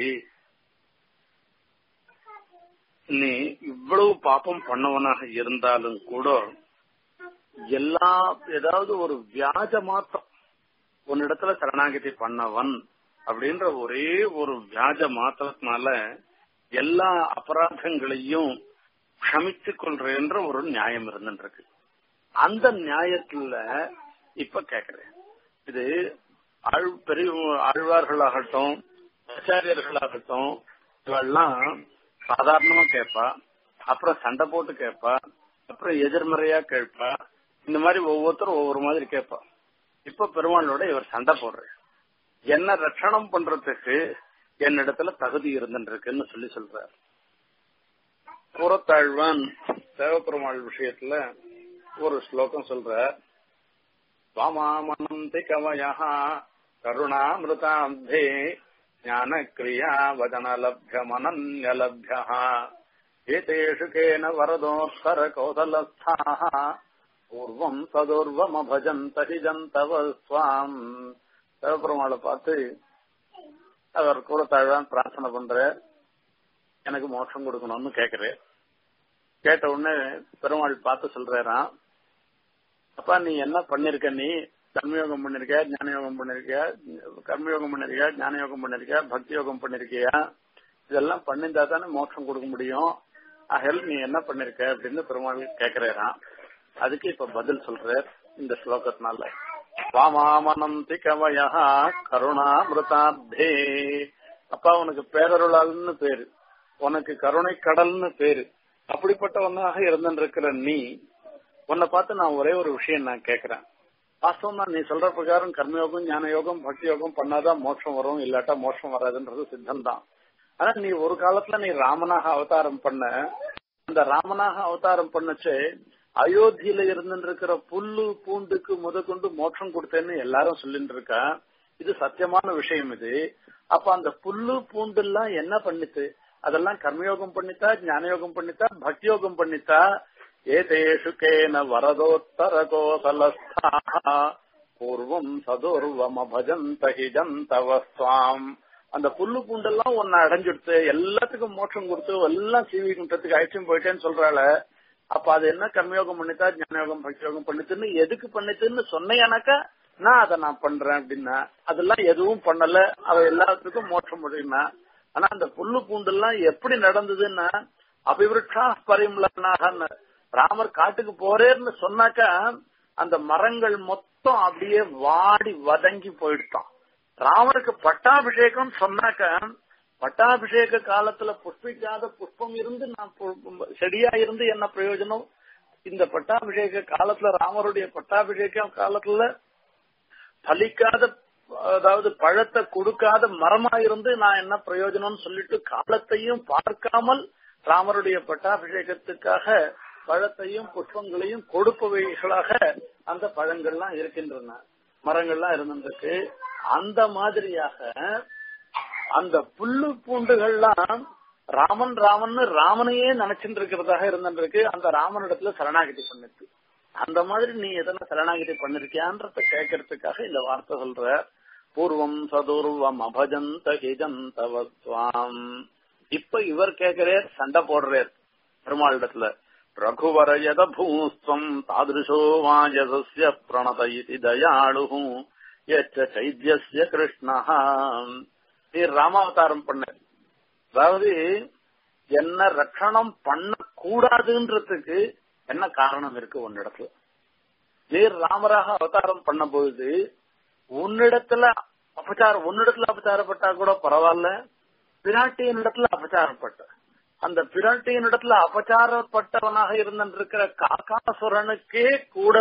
நீ இவ்வளவு பாப்பம் பண்ணவனாக இருந்தாலும் கூட எல்லா ஏதாவது ஒரு வியாஜ மாத்திரம் உன்னிடத்துல சரணாகதி பண்ணவன் அப்படின்ற ஒரே ஒரு வியாஜ மாத்திரத்தினால எல்லா அபராதங்களையும் க்ஷமித்துக் கொள்றேன்ற ஒரு நியாயம் இருந்துருக்கு அந்த நியாயத்துல இப்ப கேக்குறேன் இது ஆழ் பெரிய ஆழ்வார்களாகட்டும் ஆச்சாரியர்களாகட்டும் இவெல்லாம் சாதாரணமா கேட்பா அப்புறம் சண்டை போட்டு கேட்பா அப்புறம் எதிர்மறையா கேட்பா இந்த மாதிரி ஒவ்வொருத்தரும் ஒவ்வொரு மாதிரி கேட்பா இப்ப பெருமாளோட இவர் சண்டை போடுறாரு என்ன ரட்சணம் பண்றதுக்கு என்னிடத்துல தகுதி இருந்துருக்குன்னு சொல்லி சொல்றார் கூறத்தாழ்வான் தேவப்பெருமாள் விஷயத்துல ஒரு ஸ்லோகம் சொல்ற வாமாமனந்தி கவயா கருணாமிருதாந்தே ஞான கிரியா வதனலபியமனன்யலபிய ஏதேஷு கேன வரதோத்தர கௌதலஸ்தாः பூர்வம் சதுர்வமபஜந்த ஹி ஜந்தவ ஸ்வாம் சிவபெருமாளை பார்த்து அவர் கூடத்தாழ்வான் பிரார்த்தனை பண்ற எனக்கு மோட்சம் கொடுக்கணும்னு கேக்குறேன் கேட்ட உடனே பெருமாள் பார்த்து சொல்றாராம் அப்பா நீ என்ன பண்ணிருக்க நீ கர்மயோகம் பண்ணிருக்க ஞான யோகம் பண்ணிருக்க கர்மயோகம் பண்ணிருக்க ஞான யோகம் பண்ணிருக்க பக்தி யோகம் பண்ணிருக்கியா இதெல்லாம் பண்ணிருந்தா தானே மோட்சம் கொடுக்க முடியும் ஆகல் நீ என்ன பண்ணிருக்க அப்படின்னு பெருமாள் கேக்குறாராம் அதுக்கு இப்ப பதில் சொல்றார் இந்த ஸ்லோகத்தினால வாமாமனந்தி கவயா கருணாமிருதாப்தே அப்பா உனக்கு பேரருளாள்னு பேரு உனக்கு கருணை கடல்னு பேரு அப்படிப்பட்டவனாக இருந்திருக்கிற நீ உன்னை பார்த்து நான் ஒரே ஒரு விஷயம் நான் கேக்குறேன் வாஸ்தவம் தான் நீ சொல்ற பிரகாரம் கர்மயோகம் ஞான யோகம் பக்தி யோகம் பண்ணாதான் மோட்சம் வரும் இல்லாட்டா மோட்சம் வராதுன்றது சித்தம் தான் ஆனா நீ ஒரு காலத்துல நீ ராமனாக அவதாரம் பண்ண அந்த ராமனாக அவதாரம் பண்ணச்சு அயோத்தியில இருந்துட்டு இருக்கிற புல்லு பூண்டுக்கு முதற்கொண்டு மோட்சம் கொடுத்தேன்னு எல்லாரும் சொல்லிட்டு இருக்கா இது சத்தியமான விஷயம் இது அப்ப அந்த புல்லு பூண்டு எல்லாம் என்ன பண்ணித்து அதெல்லாம் கர்மயோகம் பண்ணித்தா ஞானயோகம் பண்ணித்தா பக்தி யோகம் பண்ணித்தா ஏதேஷு கேன வரதோத்தர கோசலஸ்தா பூர்வம் சதுர்வம் அபஜந்த ஹிஜந்தவஸ்வாம் அந்த புல்லு பூண்டெல்லாம் ஒன்னு அடைஞ்சிடுத்து எல்லாத்துக்கும் மோட்சம் கொடுத்து எல்லாம் சீவிக்கின்றதுக்கு அழைச்சும் போயிட்டேன்னு சொல்றாள அப்ப அது என்ன கர்மயோகம் பண்ணித்தா ஞானயோகம் பக்தி யோகம் பண்ணித்துன்னு எதுக்கு பண்ணித்துன்னு சொன்னேனாக்கா நான் அதை நான் பண்றேன் அப்படின்னா அதெல்லாம் எதுவும் பண்ணல அவ எல்லாத்துக்கும் மோட்சம் முடியுமா ஆனா அந்த புல்லு பூண்டு எல்லாம் எப்படி நடந்ததுன்னா அபிவிருஷா பரிமலனாக ராமர் காட்டுக்கு போறேன்னு சொன்னாக்கா அந்த மரங்கள் மொத்தம் அப்படியே வாடி வதங்கி போயிட்டான் ராமருக்கு பட்டாபிஷேகம் சொன்னாக்க பட்டாபிஷேக காலத்துல புஷ்பிக்காத புஷ்பம் இருந்து நான் செடியா இருந்து என்ன பிரயோஜனம் இந்த பட்டாபிஷேக காலத்துல ராமருடைய பட்டாபிஷேக காலத்துல பலிக்காத அதாவது பழத்தை கொடுக்காத மரமா இருந்து நான் என்ன பிரயோஜனம்னு சொல்லிட்டு காலத்தையும் பார்க்காமல் ராமருடைய பட்டாபிஷேகத்துக்காக பழத்தையும் புஷ்பங்களையும் கொடுப்பவைகளாக அந்த பழங்கள்லாம் இருக்கின்றன மரங்கள்லாம் இருந்திருக்கு அந்த மாதிரியாக அந்த புல்லு பூண்டுகள்லாம் ராமன் ராமன் ராமனையே நினைச்சுட்டு இருக்கிறதாக இருந்திருக்கு அந்த ராமனிடத்துல சரணாகிதி பண்ணிருக்கு அந்த மாதிரி நீ எதனா சரணாகிதி பண்ணிருக்கியான்றத கேட்கறதுக்காக இந்த வார்த்தை சொல்ற பூர்வம் சதுர்வம் அபஜந்த ஹிஜந்தவத்வாம் இப்ப இவர் கேட்கிறார் சண்டை போடுறார் பெருமாளிடத்துல ரகுவர யத பூஸ்வம் தாதிருஷோ வாஜசஸ்ய பிரணத இது தயாளு எச்ச சைத்தியஸ்ய கிருஷ்ணா நீ ராமாவதாரம் பண்ண அதாவது என்ன ரட்சணம் பண்ண கூடாதுன்றதுக்கு என்ன காரணம் இருக்கு உன்னிடத்துல நீர் ராமராக அவதாரம் பண்ண பொழுது உன்னிடத்துல அபச்சாரம் உன்னிடத்துல அபச்சாரப்பட்டா கூட பரவாயில்ல பிராட்டியின் இடத்துல அபச்சாரப்பட்ட அந்த பிராட்டியின் இடத்துல அபச்சாரப்பட்டவனாக இருந்திருக்கிற காக்காசுரனுக்கே கூட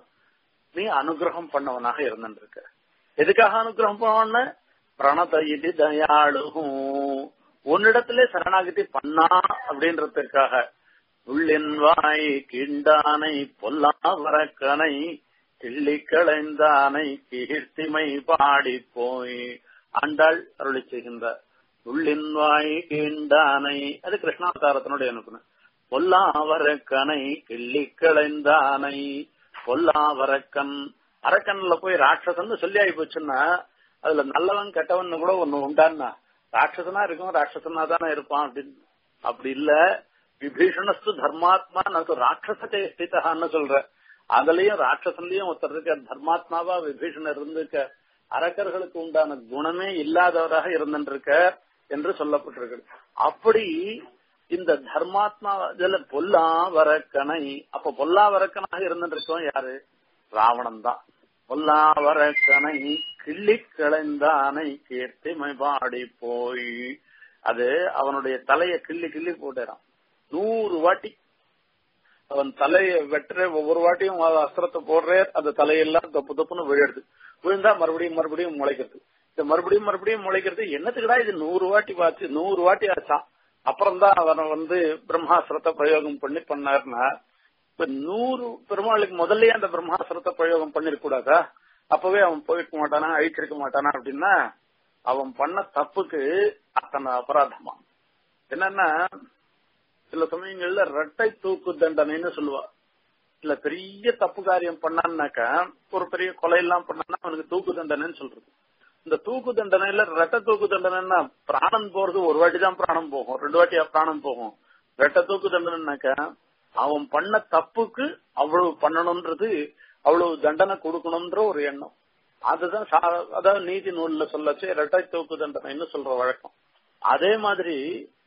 நீ அனுகிரகம் பண்ணவனாக இருந்திருக்க எதுக்காக அனுகிரகம் பண்ண பிரணத இது தயாளுகும் உன்னிடத்திலே சரணாகதி பண்ணா அப்படின்றதுக்காக உள்ளின் வாய் கிண்டானை பொல்லாவரக்கனை கிள்ளி களைந்தானை கீர்த்திமை பாடி போய் ஆண்டாள் அருளி செய்கின்றார் உள்ளின் வாய் கீண்டானை அது கிருஷ்ணாவதாரத்தினுடைய அனுப்புன பொல்லாவரக்கனை கிள்ளி களைந்தானை பொல்லாவரக்கன் அரக்கன்ல போய் ராட்சசன் சொல்லி ஆகி போச்சுன்னா அதுல நல்லவன் கெட்டவன் கூட ஒண்ணு உண்டான்னா ராட்சசனா இருக்கும் ராட்சசனா தானே இருப்பான் அப்படின்னு அப்படி இல்ல விபீஷணஸ்து தர்மாத்மா நான் ராட்சச சேஷ்டிதான்னு சொல்ற அதுலயும் ராட்சசன்லயும் ஒருத்தர் இருக்க தர்மாத்மாவா விபீஷணர் இருந்துக்க அரக்கர்களுக்கு உண்டான குணமே இல்லாதவராக இருந்திருக்க என்று சொல்லப்பட்டிருக்கு அப்படி இந்த தர்மாத்மா இதுல பொல்லாவரக்கனை அப்ப பொல்லாவரக்கனாக இருந்திருக்கோம் யாரு ராவணன் தான் பொல்லாவரக்கனை கிள்ளி கிளைந்தானை கீர்த்திமை பாடி போய் அது அவனுடைய தலைய கிள்ளி கிள்ளி போட்டுறான் நூறு வாட்டி அவன் தலைய வெட்டுற ஒவ்வொரு வாட்டியும் அஸ்திரத்தை போடுற அந்த தலையெல்லாம் தொப்பு தொப்புன்னு விழுறது விழுந்தா மறுபடியும் மறுபடியும் முளைக்கிறது இந்த மறுபடியும் மறுபடியும் முளைக்கிறது என்னத்துக்குடா இது நூறு வாட்டி வாச்சு நூறு வாட்டி ஆச்சான் அப்புறம் தான் அவனை வந்து பிரம்மாஸ்திரத்தை பிரயோகம் பண்ணி பண்ணாருன்னா இப்ப நூறு பெருமாளுக்கு முதல்லயே அந்த பிரம்மாஸ்திரத்தை பிரயோகம் பண்ணிருக்க கூடாதா அப்பவே அவன் போயிருக்க மாட்டானா அழிச்சிருக்க மாட்டானா அப்படின்னா அவன் பண்ண தப்புக்கு அத்தனை அபராதமா என்னன்னா சில சமயங்கள்ல ரெட்டை தூக்கு தண்டனைன்னு சொல்லுவா இல்ல பெரிய தப்பு காரியம் பண்ணான்னாக்கா ஒரு பெரிய கொலை எல்லாம் பண்ணான்னா அவனுக்கு தூக்கு தண்டனைன்னு சொல்றது இந்த தூக்கு தண்டனையில ரெட்ட தூக்கு தண்டனைன்னா பிராணம் போறது ஒரு வாட்டி தான் பிராணம் போகும் ரெண்டு வாட்டி பிராணம் போகும் ரெட்ட தூக்கு தண்டனைனாக்கா அவன் பண்ண தப்புக்கு அவ்வளவு பண்ணணும்ன்றது அவ்வளவு தண்டனை கொடுக்கணும்ன்ற ஒரு எண்ணம் அதுதான் அதாவது நீதி நூல்ல சொல்லச்சு இரட்டை தூக்கு தண்டனைன்னு சொல்ற வழக்கம் அதே மாதிரி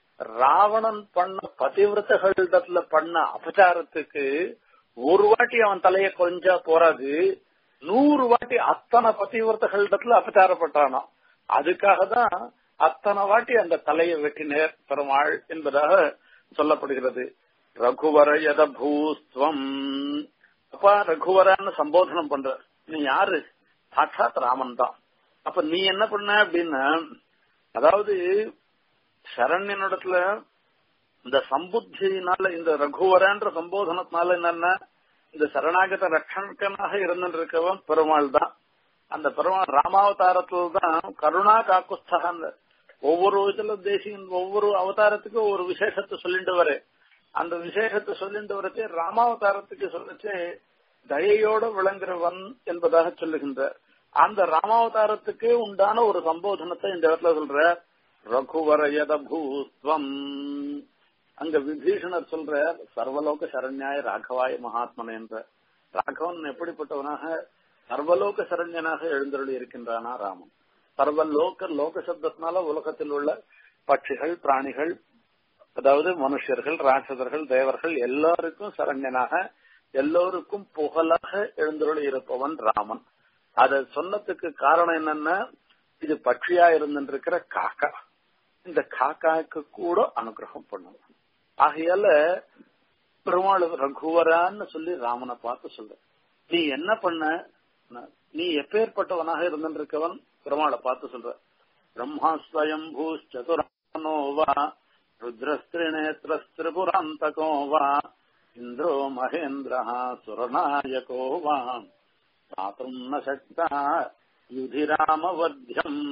ராவணன் பண்ண பதிவிரதகளிடத்துல பண்ண அபச்சாரத்துக்கு ஒரு வாட்டி அவன் தலைய கொஞ்சா போறாது நூறு வாட்டி அத்தனை பதிவிரதகளிடத்துல அபச்சாரப்பட்டானா அதுக்காக தான் அத்தனை வாட்டி அந்த தலையை வெட்டினேர் பெருமாள் என்பதாக சொல்லப்படுகிறது ரகுவர யத பூஸ்துவம் அப்பா ரகுவரான்னு சம்போதனம் பண்ற நீ யாரு சாட்சாத் ராமன் தான் அப்ப நீ என்ன பண்ண அப்படின்னா அதாவது சரண்யனிடத்துல இந்த சம்புத்தியினால இந்த ரகுவரன்ற சம்போதனத்தினால என்னன்னா இந்த சரணாகத ரட்சணக்கனாக இருந்திருக்கவன் பெருமாள் தான் அந்த பெருமாள் ராமாவதாரத்துல தான் கருணா காக்குஸ்தகன் ஒவ்வொரு இதுல தேசியம் ஒவ்வொரு அவதாரத்துக்கும் ஒரு விசேஷத்தை சொல்லிட்டு வர அந்த விசேஷத்தை சொல்லிட்டு வரச்சே ராமாவதாரத்துக்கு சொல்லச்சே தயையோட விளங்குறவன் என்பதாக சொல்லுகின்ற அந்த ராமாவதாரத்துக்கு உண்டான ஒரு சம்போதனத்தை இந்த இடத்துல சொல்ற ரகுவரயத பூஸ்வம் அங்க விபீஷணர் சொல்ற சர்வலோக சரண்யாய ராகவாய மகாத்மன் என்ற ராகவன் எப்படிப்பட்டவனாக சர்வலோக சரண்யனாக எழுந்தருளி இருக்கின்றானா ராமன் சர்வலோக லோக சப்தத்தினால உலகத்தில் உள்ள பட்சிகள் பிராணிகள் அதாவது மனுஷர்கள் ராட்சதர்கள் தேவர்கள் எல்லாருக்கும் சரண்யனாக எல்லோருக்கும் புகழாக எழுந்தருளி இருப்பவன் ராமன் அத சொன்னதுக்கு காரணம் என்னன்னா இது பட்சியா இருந்திருக்கிற காக்கா இந்த காக்காக்கு கூட அனுகிரகம் பண்ணும் ஆகையால பெருமாள் ரகுவரான்னு சொல்லி ராமனை பார்த்து சொல்ற நீ என்ன பண்ண நீ எப்பேற்பட்டவனாக இருந்திருக்கவன் பெருமாளை பார்த்து சொல்ற பிரம்மா ஸ்வயம்பூ சதுரானோவா ருத்ரஸ்திரிநேத்திரஸ்திரிபுராந்தகோ வா இந்திரோ மகேந்திர சுரநாயகோ வா தாத்தும் ந சக்தா யுதிராமவத்தியம்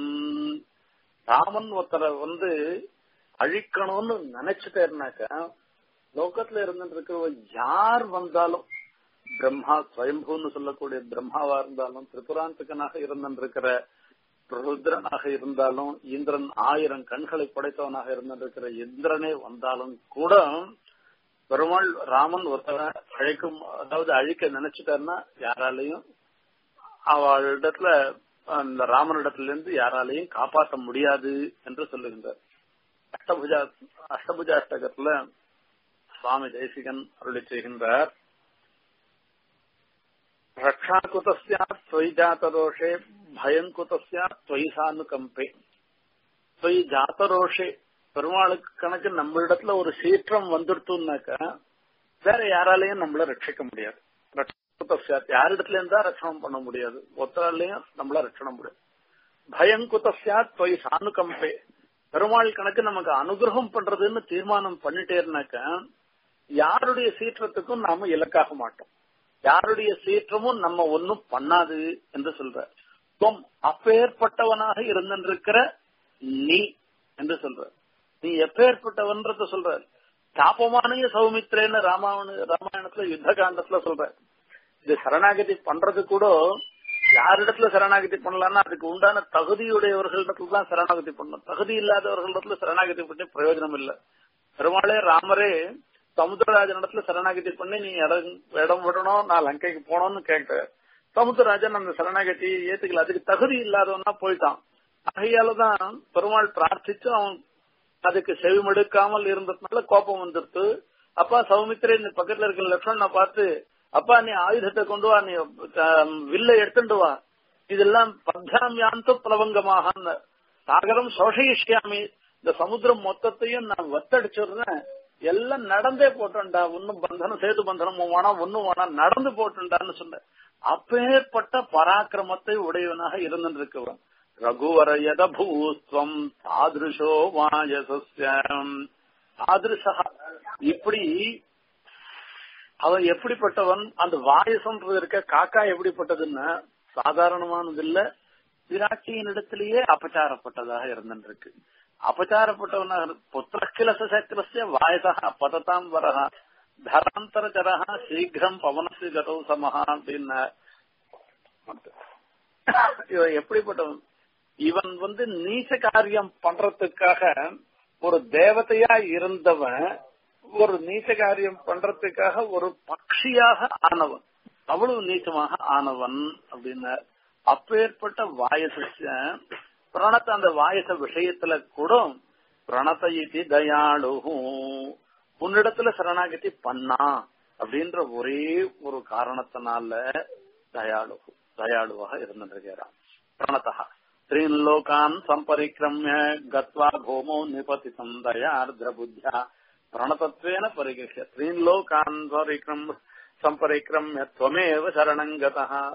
ராமன் ஒருத்தரை வந்து அழிக்கணும்னு நினைச்சுட்டேன்னாக்க லோகத்துல இருந்துட்டு இருக்கிற யார் வந்தாலும் பிரம்மா ஸ்வயம்பூன்னு சொல்லக்கூடிய பிரம்மாவா இருந்தாலும் திரிபுராந்தகனாக இருந்திருக்கிற ருத்ரனாக இருந்தாலும் இந்திரன் ஆயிரம் கண்களை படைத்தவனாக இருந்திருக்கிற இந்திரனே வந்தாலும் கூட பெருமாள் ராமன் ஒருத்தர அழைக்கும் அதாவது அழிக்க நினைச்சிட்டாருன்னா யாராலையும் அவளிடத்துல அந்த ராமனிடத்துல இருந்து யாராலையும் காப்பாற்ற முடியாது என்று சொல்லுகின்றார் அஷ்டபுஜா அஷ்டபுஜா அஷ்டகத்துல சுவாமி தேசிகன் அருளி செய்கின்றார் ரக்ஷா குதஸ்யா त्वयि जातरोषे பயம் குதஸ்யா त्वयि சானுகம்பே त्वयि ஜாத்தரோஷே பெருமாளுக்கு கணக்கு நம்மளிடத்துல ஒரு சீற்றம் வந்துடுத்துனாக்க வேற யாராலையும் நம்மள ரட்சிக்க முடியாது யாரிடத்துல இருந்தா ரட்சணம் பண்ண முடியாது ஒருத்தராலையும் நம்மள ரட்சணம் முடியாது பயம் குதஸ்யா தொய் சானுகம்பே பெருமாள் கணக்கு நமக்கு அனுகிரகம் பண்றதுன்னு தீர்மானம் பண்ணிட்டேருனாக்க யாருடைய சீற்றத்துக்கும் நாம இலக்காக மாட்டோம் யாருடைய சீற்றமும் நம்ம ஒன்னும் பண்ணாது என்று சொல்ற அப்பேற்பட்டவனாக இருந்திருக்கிற நீ என்று சொல்ற நீ எப்பேற்பட்டவன்றத சொல்ற தாபமானிய சௌமித்ரேன்னு ராமாவண ராமாயணத்துல யுத்த காண்டத்துல சொல்ற இது சரணாகதி பண்றது கூட யாரிடத்துல சரணாகதி பண்ணலாம்னா அதுக்கு உண்டான தகுதியுடையவர்களிடத்துல தான் சரணாகதி பண்ணணும் தகுதி இல்லாதவர்களிடத்துல சரணாகதி பண்ணி பிரயோஜனம் இல்ல பெருமாளே ராமரே சமுத்திரராஜன் இடத்துல சரணாகதி பண்ணி நீ இடம் இடம் விடணும் நான் லங்கைக்கு போனோம்னு கேட்ட சமுத்திரராஜன் அந்த சரணாகதி ஏத்துக்கல அதுக்கு தகுதி இல்லாதவனா போயிட்டான் ஆகையாலதான் பெருமாள் பிரார்த்திச்சு அவன் அதுக்கு செவிமடுக்காமல் இருந்ததுனால கோபம் வந்துருத்து அப்பா சௌமித்திரன் பக்கத்துல இருக்கிற லட்சணனை பார்த்து அப்பா நீ ஆயுதத்தை கொண்டு வா நீ வில்ல எடுத்துட்டு வா இதெல்லாம் பத்தாமியாந்த பிளவங்கமாக சாகரம் சோஷயிஷ்யாமி இந்த சமுத்திரம் மொத்தத்தையும் நான் வத்தடிச்சிடுறேன் எல்லாம் நடந்தே போட்டோம்டா ஒன்னும் பந்தனம் சேது பந்தனமும் வேணாம் ஒன்னும் வேணாம் நடந்து போட்டோம்டான்னு சொன்ன அப்பேற்பட்ட பராக்கிரமத்தை உடையவனாக இருந்திருக்கவன் ரகுவர யதபூஸ்வம் தாதிருஷோ வாயசஸ்யம் தாதிருஷா இப்படி அவன் எப்படிப்பட்டவன் அந்த வாயசம்ன்றது இருக்க காக்கா எப்படிப்பட்டதுன்னா சாதாரணமானது இல்ல விராட்சியினிடத்திலேயே அபச்சாரப்பட்டதாக இருந்திருக்கு அபச்சாரப்பட்டவனாக புத்திரக்கிலச சக்கரஸ்ய வாயசா பததாம் வரஹா தராந்தரச்சரஹா சீக்கிரம் பவனசு கதோ சமஹா அப்படின்னு இவன் எப்படிப்பட்டவன் இவன் வந்து நீச்ச காரியம் பண்றதுக்காக ஒரு தேவதையா இருந்தவன் ஒரு நீச்ச காரியம் பண்றதுக்காக ஒரு பக்ஷியாக ஆனவன் அவ்வளவு நீச்சமாக ஆனவன் அப்படின்னு அப்பேற்பட்ட வாயச பிரணத்த அந்த வாயச விஷயத்துல கூட பிரணத இது தயாளு உன்னிடத்துல சரணாகதி பண்ணா அப்படின்ற ஒரே ஒரு காரணத்தினால தயாளு தயாளுவாக இருந்திருக்கிறான் பிரணதா त्रीन् लोकान् सम्परिक्रम्य गत्वा भूमौ निपतितम् दयार्द्रबुद्ध्या प्रणतत्वेन परिगृह्य त्रीन् लोकान् परिक्रम सम्परिक्रम्य त्वमेव शरणम् गतः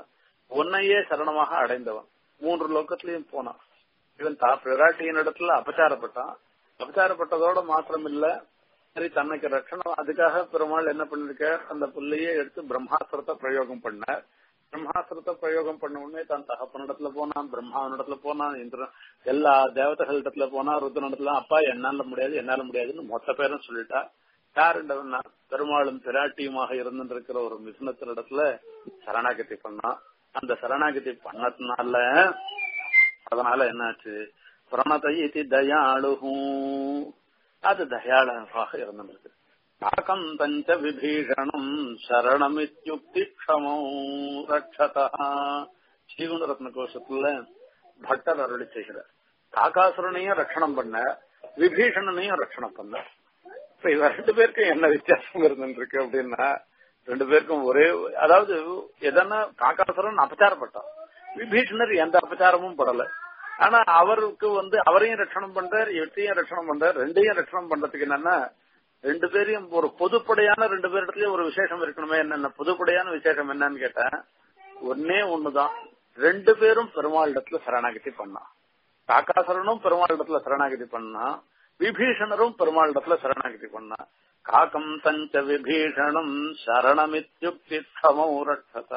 உன்னையே சரணமாக அடைந்தவன் மூன்று லோக்கத்திலையும் போனான் இவன் தா பிராட்டியின் இடத்துல அபச்சாரப்பட்டான் அபச்சாரப்பட்டதோட மாத்திரம் இல்ல சரி தன்னைக்கு ரட்சணம் அதுக்காக பெருமாள் என்ன பண்ணிருக்க அந்த புள்ளையே எடுத்து பிரம்மாஸ்திரத்தை பிரயோகம் பண்ணார் பிரம்மாஸ்திரத்தை பிரயோகம் பண்ண உடனே தான் தகப்பனிடத்துல போனான் பிரம்மாவனிடத்துல போனான் இந்திரன் எல்லா தேவதைகளிடத்துல போனா ருத்ரனிடத்துல அப்பா என்னால முடியாது என்னால முடியாதுன்னு மொத்த பேரும் சொல்லிட்டா யாருண்டவன் பெருமாளும் பிராட்டியுமாக இருந்துருக்கிற ஒரு மிதுனத்தினிடத்துல சரணாகதி பண்ணான் அந்த சரணாகதி பண்ணதுனால அதனால என்னாச்சு பிரணதயிதி தயாளுகும் அது தயாளவாக இருந்திருக்கு காக்கம் தஞ்ச விபீஷணம் சரணமித்யுக்தி க்ஷமோ ரட்சதா ஸ்ரீகுண்ட ரத்ன கோஷத்துல பட்டர் அருளி செய்கிறார் காக்காசுரனையும் ரட்சணம் பண்ண விபீஷணனையும் ரட்சணம் பண்ண இப்ப இவ ரெண்டு பேருக்கும் என்ன வித்தியாசம் இருந்துருக்கு அப்படின்னா ரெண்டு பேருக்கும் ஒரே அதாவது எதனா காக்காசுரன் அபச்சாரப்பட்டான் விபீஷணர் எந்த அபச்சாரமும் படல ஆனா அவருக்கு வந்து அவரையும் ரட்சணம் பண்றார் இவற்றையும் ரட்சணம் பண்றார் ரெண்டையும் ரட்சணம் பண்றதுக்கு என்னன்னா ரெண்டு பேரையும் ஒரு பொதுப்படையான ரெண்டு பேரிடத்துலயும் ஒரு விசேஷம் இருக்கணுமே என்னென்ன பொதுப்படையான விசேஷம் என்னன்னு கேட்டேன் ஒன்னே ஒண்ணுதான் ரெண்டு பேரும் பெருமாள் இடத்துல சரணாகதி பண்ணான் காக்காசுரனும் பெருமாள் இடத்துல சரணாகதி பண்ணா விபீஷணரும் பெருமாள் இடத்துல சரணாகதி பண்ணா காக்கம் தஞ்ச விபீஷணம் சரணமித்யுக்தி சமோ ரட்சதா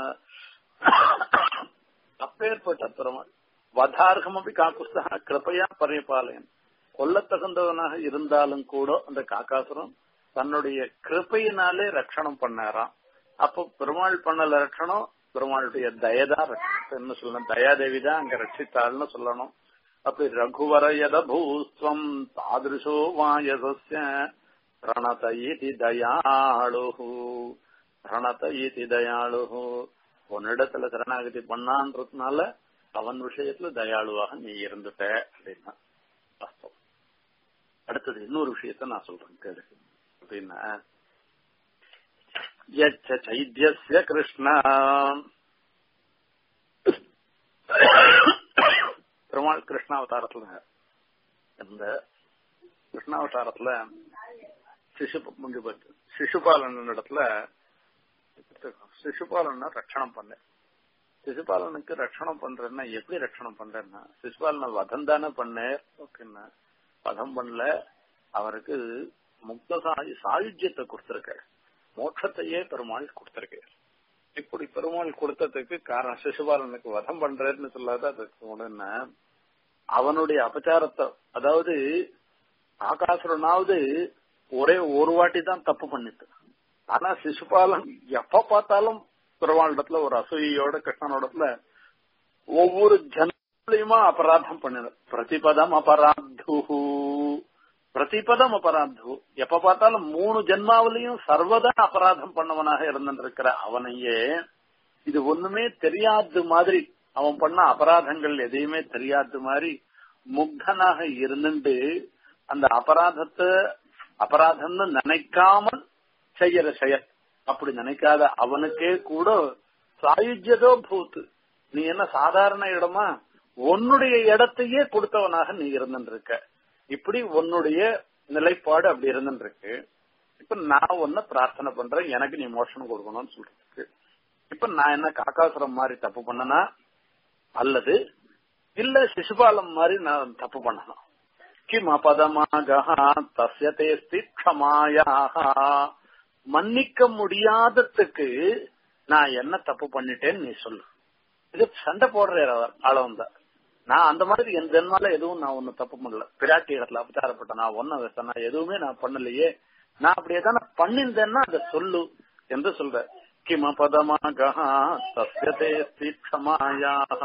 அப்பேற்பட்ட பெருமாள் வதார்கம் அப்படி காக்குஸ்தா கிருப்பையா பரிபாலயன் கொல்லத்தகுந்தவனாக இருந்தாலும் கூட அந்த காக்காசுரம் தன்னுடைய கிருப்பையினாலே ரட்சணம் பண்ணாராம் அப்போ பெருமாள் பண்ணல ரட்சணம் பெருமாளுடைய தயதா ரட்சணம் சொல்லணும் தயாதேவி தான் அங்க ரட்சித்தாள்னு சொல்லணும் அப்படி ரகுவர யத பூஸ்வம் தாதிருஷோ வாயசஸ்ய பிரணத இதி தயாளு பிரணத இதி தயாளு உன்னிடத்துல சரணாகதி பண்ணான்றதுனால அவன் விஷயத்துல தயாளுவாக நீ இருந்துட்ட அப்படின்னா வாஸ்தவம் அடுத்தது இன்னொரு விஷயத்த நான் சொல்றேன் கேளு அப்படின்னா யச்ச சைத்தியஸ்ய கிருஷ்ணா பெருமாள் கிருஷ்ணாவதாரத்துல இந்த கிருஷ்ணாவதாரத்துல சிசு முந்தி பத்து சிசுபாலன் இடத்துல சிசுபாலனை ரட்சணம் பண்ண சிசுபாலனுக்கு ரட்சணம் பண்றேன்னா எப்படி ரட்சணம் பண்றேன்னா சிசுபாலனை வதம் தானே பண்ணேன் ஓகேன்னா வதம் பண்ணல அவருக்கு முக்த சாயி சாயுஜ்யத்தை கொடுத்திருக்காரு மோட்சத்தையே பெருமாள் கொடுத்திருக்காரு இப்படி பெருமாள் கொடுத்ததுக்கு காரணம் சிசுபாலனுக்கு வதம் பண்றேன்னு சொல்லாத அதுக்கு உடனே அவனுடைய அபச்சாரத்தை அதாவது ஆகாசுரனாவது ஒரே ஒரு வாட்டி தான் தப்பு பண்ணிட்டு ஆனா சிசுபாலன் எப்ப பார்த்தாலும் பெருமாளிடத்துல ஒரு அசூயோட கிருஷ்ணனோடத்துல ஒவ்வொரு ஜன்மலையுமா அபராதம் பண்ணின பிரதிபதம் அபராத்து பிரதிபதம் அபராத்து எப்ப பார்த்தாலும் மூணு ஜென்மாவிலையும் சர்வதா அபராதம் பண்ணவனாக இருந்திருக்கிற அவனையே இது ஒண்ணுமே தெரியாத மாதிரி அவன் பண்ண அபராதங்கள் எதையுமே தெரியாத மாதிரி முக்தனாக இருந்துட்டு அந்த அபராதத்தை அபராதம்னு நினைக்காமல் செய்யற செயல் அப்படி நினைக்காத அவனுக்கே கூட சாயுஜ்யதோ பூத்து நீ என்ன சாதாரண இடமா உன்னுடைய இடத்தையே கொடுத்தவனாக நீ இருந்துருக்க இப்படி உன்னுடைய நிலைப்பாடு அப்படி இருந்துருக்கு இப்ப நான் ஒன்ன பிரார்த்தனை பண்றேன் எனக்கு நீ மோஷனம் கொடுக்கணும்னு சொல்றதுக்கு இப்ப நான் என்ன காக்காசுரம் மாதிரி தப்பு பண்ணனா அல்லது இல்ல சிசுபாலம் மாதிரி நான் தப்பு பண்ணணும் கிம் அபதமாக தஸ்யதே க்ஷமாயாக மன்னிக்க முடியாததுக்கு நான் என்ன தப்பு பண்ணிட்டேன்னு நீ சொல்லு இது சண்டை போடுற ஆளவன் தான் நான் அந்த மாதிரி என் ஜென்மால எதுவும் நான் ஒன்னும் தப்பு பண்ணல பிராட்டி இடத்துல அபச்சாரப்பட்ட நான் ஒன்னும் நான் எதுவுமே நான் பண்ணலையே நான் அப்படி எதனா பண்ணிருந்தேன்னா அதை சொல்லு என்று சொல்ற கிமபதமாக தஸ்யதே க்ஷமாயாக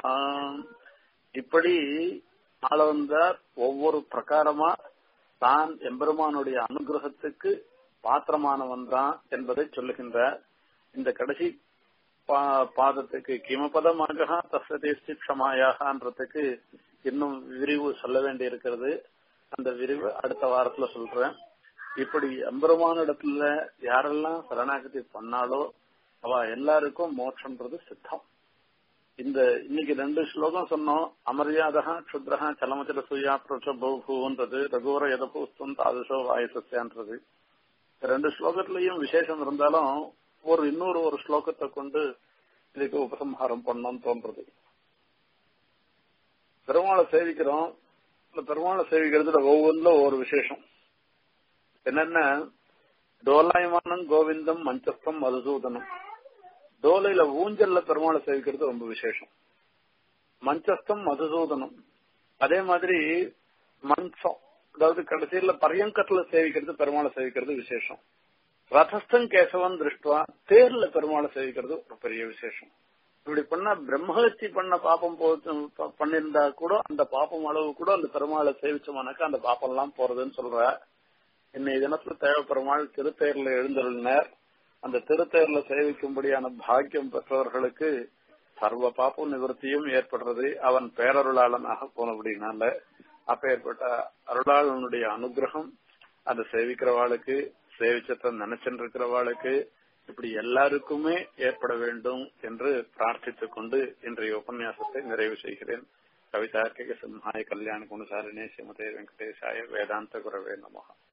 இப்படி ஆளவந்தார் ஒவ்வொரு பிரகாரமா தான் எம்பெருமானுடைய அனுகிரகத்துக்கு பாத்திரமானவன் தான் என்பதை சொல்லுகின்றார் இந்த கடைசி பாதத்துக்கு கிமபதமாக தஸ்யதேஸ்தி க்ஷமாயாகன்றதுக்கு இன்னும் விரிவு சொல்ல வேண்டி இருக்கிறது அந்த விரிவு அடுத்த வாரத்துல சொல்றேன் இப்படி எம்பெருமானிடத்துல யாரெல்லாம் சரணாகதி பண்ணாலோ அவ எல்லாருக்கும் மோட்சம்ன்றது சித்தம் இந்த இன்னைக்கு ரெண்டு ஸ்லோகம் சொன்னோம் அமரியாதா க்ஷுத்ரஹா சலமச்சல சுயா பிரச்சபூன்றது ரகுவர எதபூஸ்தம் தாதுஷோ வாயசஸ்யான்றது ரெண்டு ஸ்லோகத்திலையும் விசேஷம் இருந்தாலும் ஒரு இன்னொரு ஒரு ஸ்லோகத்தை கொண்டு இதுக்கு உபசம்ஹாரம் பண்ணணும்னு தோன்றது பெருமாளை சேவிக்கிறோம் இந்த பெருமாளை சேவிக்கிறதுல ஒவ்வொன்றுல ஒவ்வொரு விசேஷம் என்னென்ன டோலாயமானம் கோவிந்தம் மஞ்சஸ்தம் மதுசூதனம் டோலையில ஊஞ்சல்ல பெருமாளை சேவிக்கிறது ரொம்ப விசேஷம் மஞ்சஸ்தம் மதுசூதனம் அதே மாதிரி மன்சம் அதாவது கடைசியில பரியங்கத்துல சேவிக்கிறது பெருமாளை சேவிக்கிறது விசேஷம் ரதஸ்தம் கேசவன் திருஷ்டுவா தேர்ல பெருமாளை சேவிக்கிறது ஒரு பெரிய விசேஷம் இப்படி பண்ண பிரம்மஹத்தி பண்ண பாப்பம் போ பண்ணிருந்தா கூட அந்த பாப்பம் அளவு கூட அந்த பெருமாளை சேவிச்சோம்னாக்கா அந்த பாப்பம் எல்லாம் போறதுன்னு சொல்ற இன்னைய தினத்துல தேவ பெருமாள் திருத்தேர்ல எழுந்தருளினர் அந்த திருத்தேர்ல சேவிக்கும்படியான பாக்கியம் பெற்றவர்களுக்கு சர்வ பாப்ப நிவர்த்தியும் ஏற்படுறது அவன் பேரருளாளனாக போனபடினால அப்பேற்பட்ட அருளாளனுடைய அனுகிரகம் அதை சேவிக்கிறவாளுக்கு சேவிச்சத்தை நினைச்சுட்டு இருக்கிறவாளுக்கு இப்படி எல்லாருக்குமே ஏற்பட வேண்டும் என்று பிரார்த்தித்துக் கொண்டு இன்றைய உபன்யாசத்தை நிறைவு செய்கிறேன் கவிதார்க்கிக சிம்ஹாய கல்யாண குணசாரிணே ஸ்ரீமதே வெங்கடேசாய வேதாந்த குரவே நமகா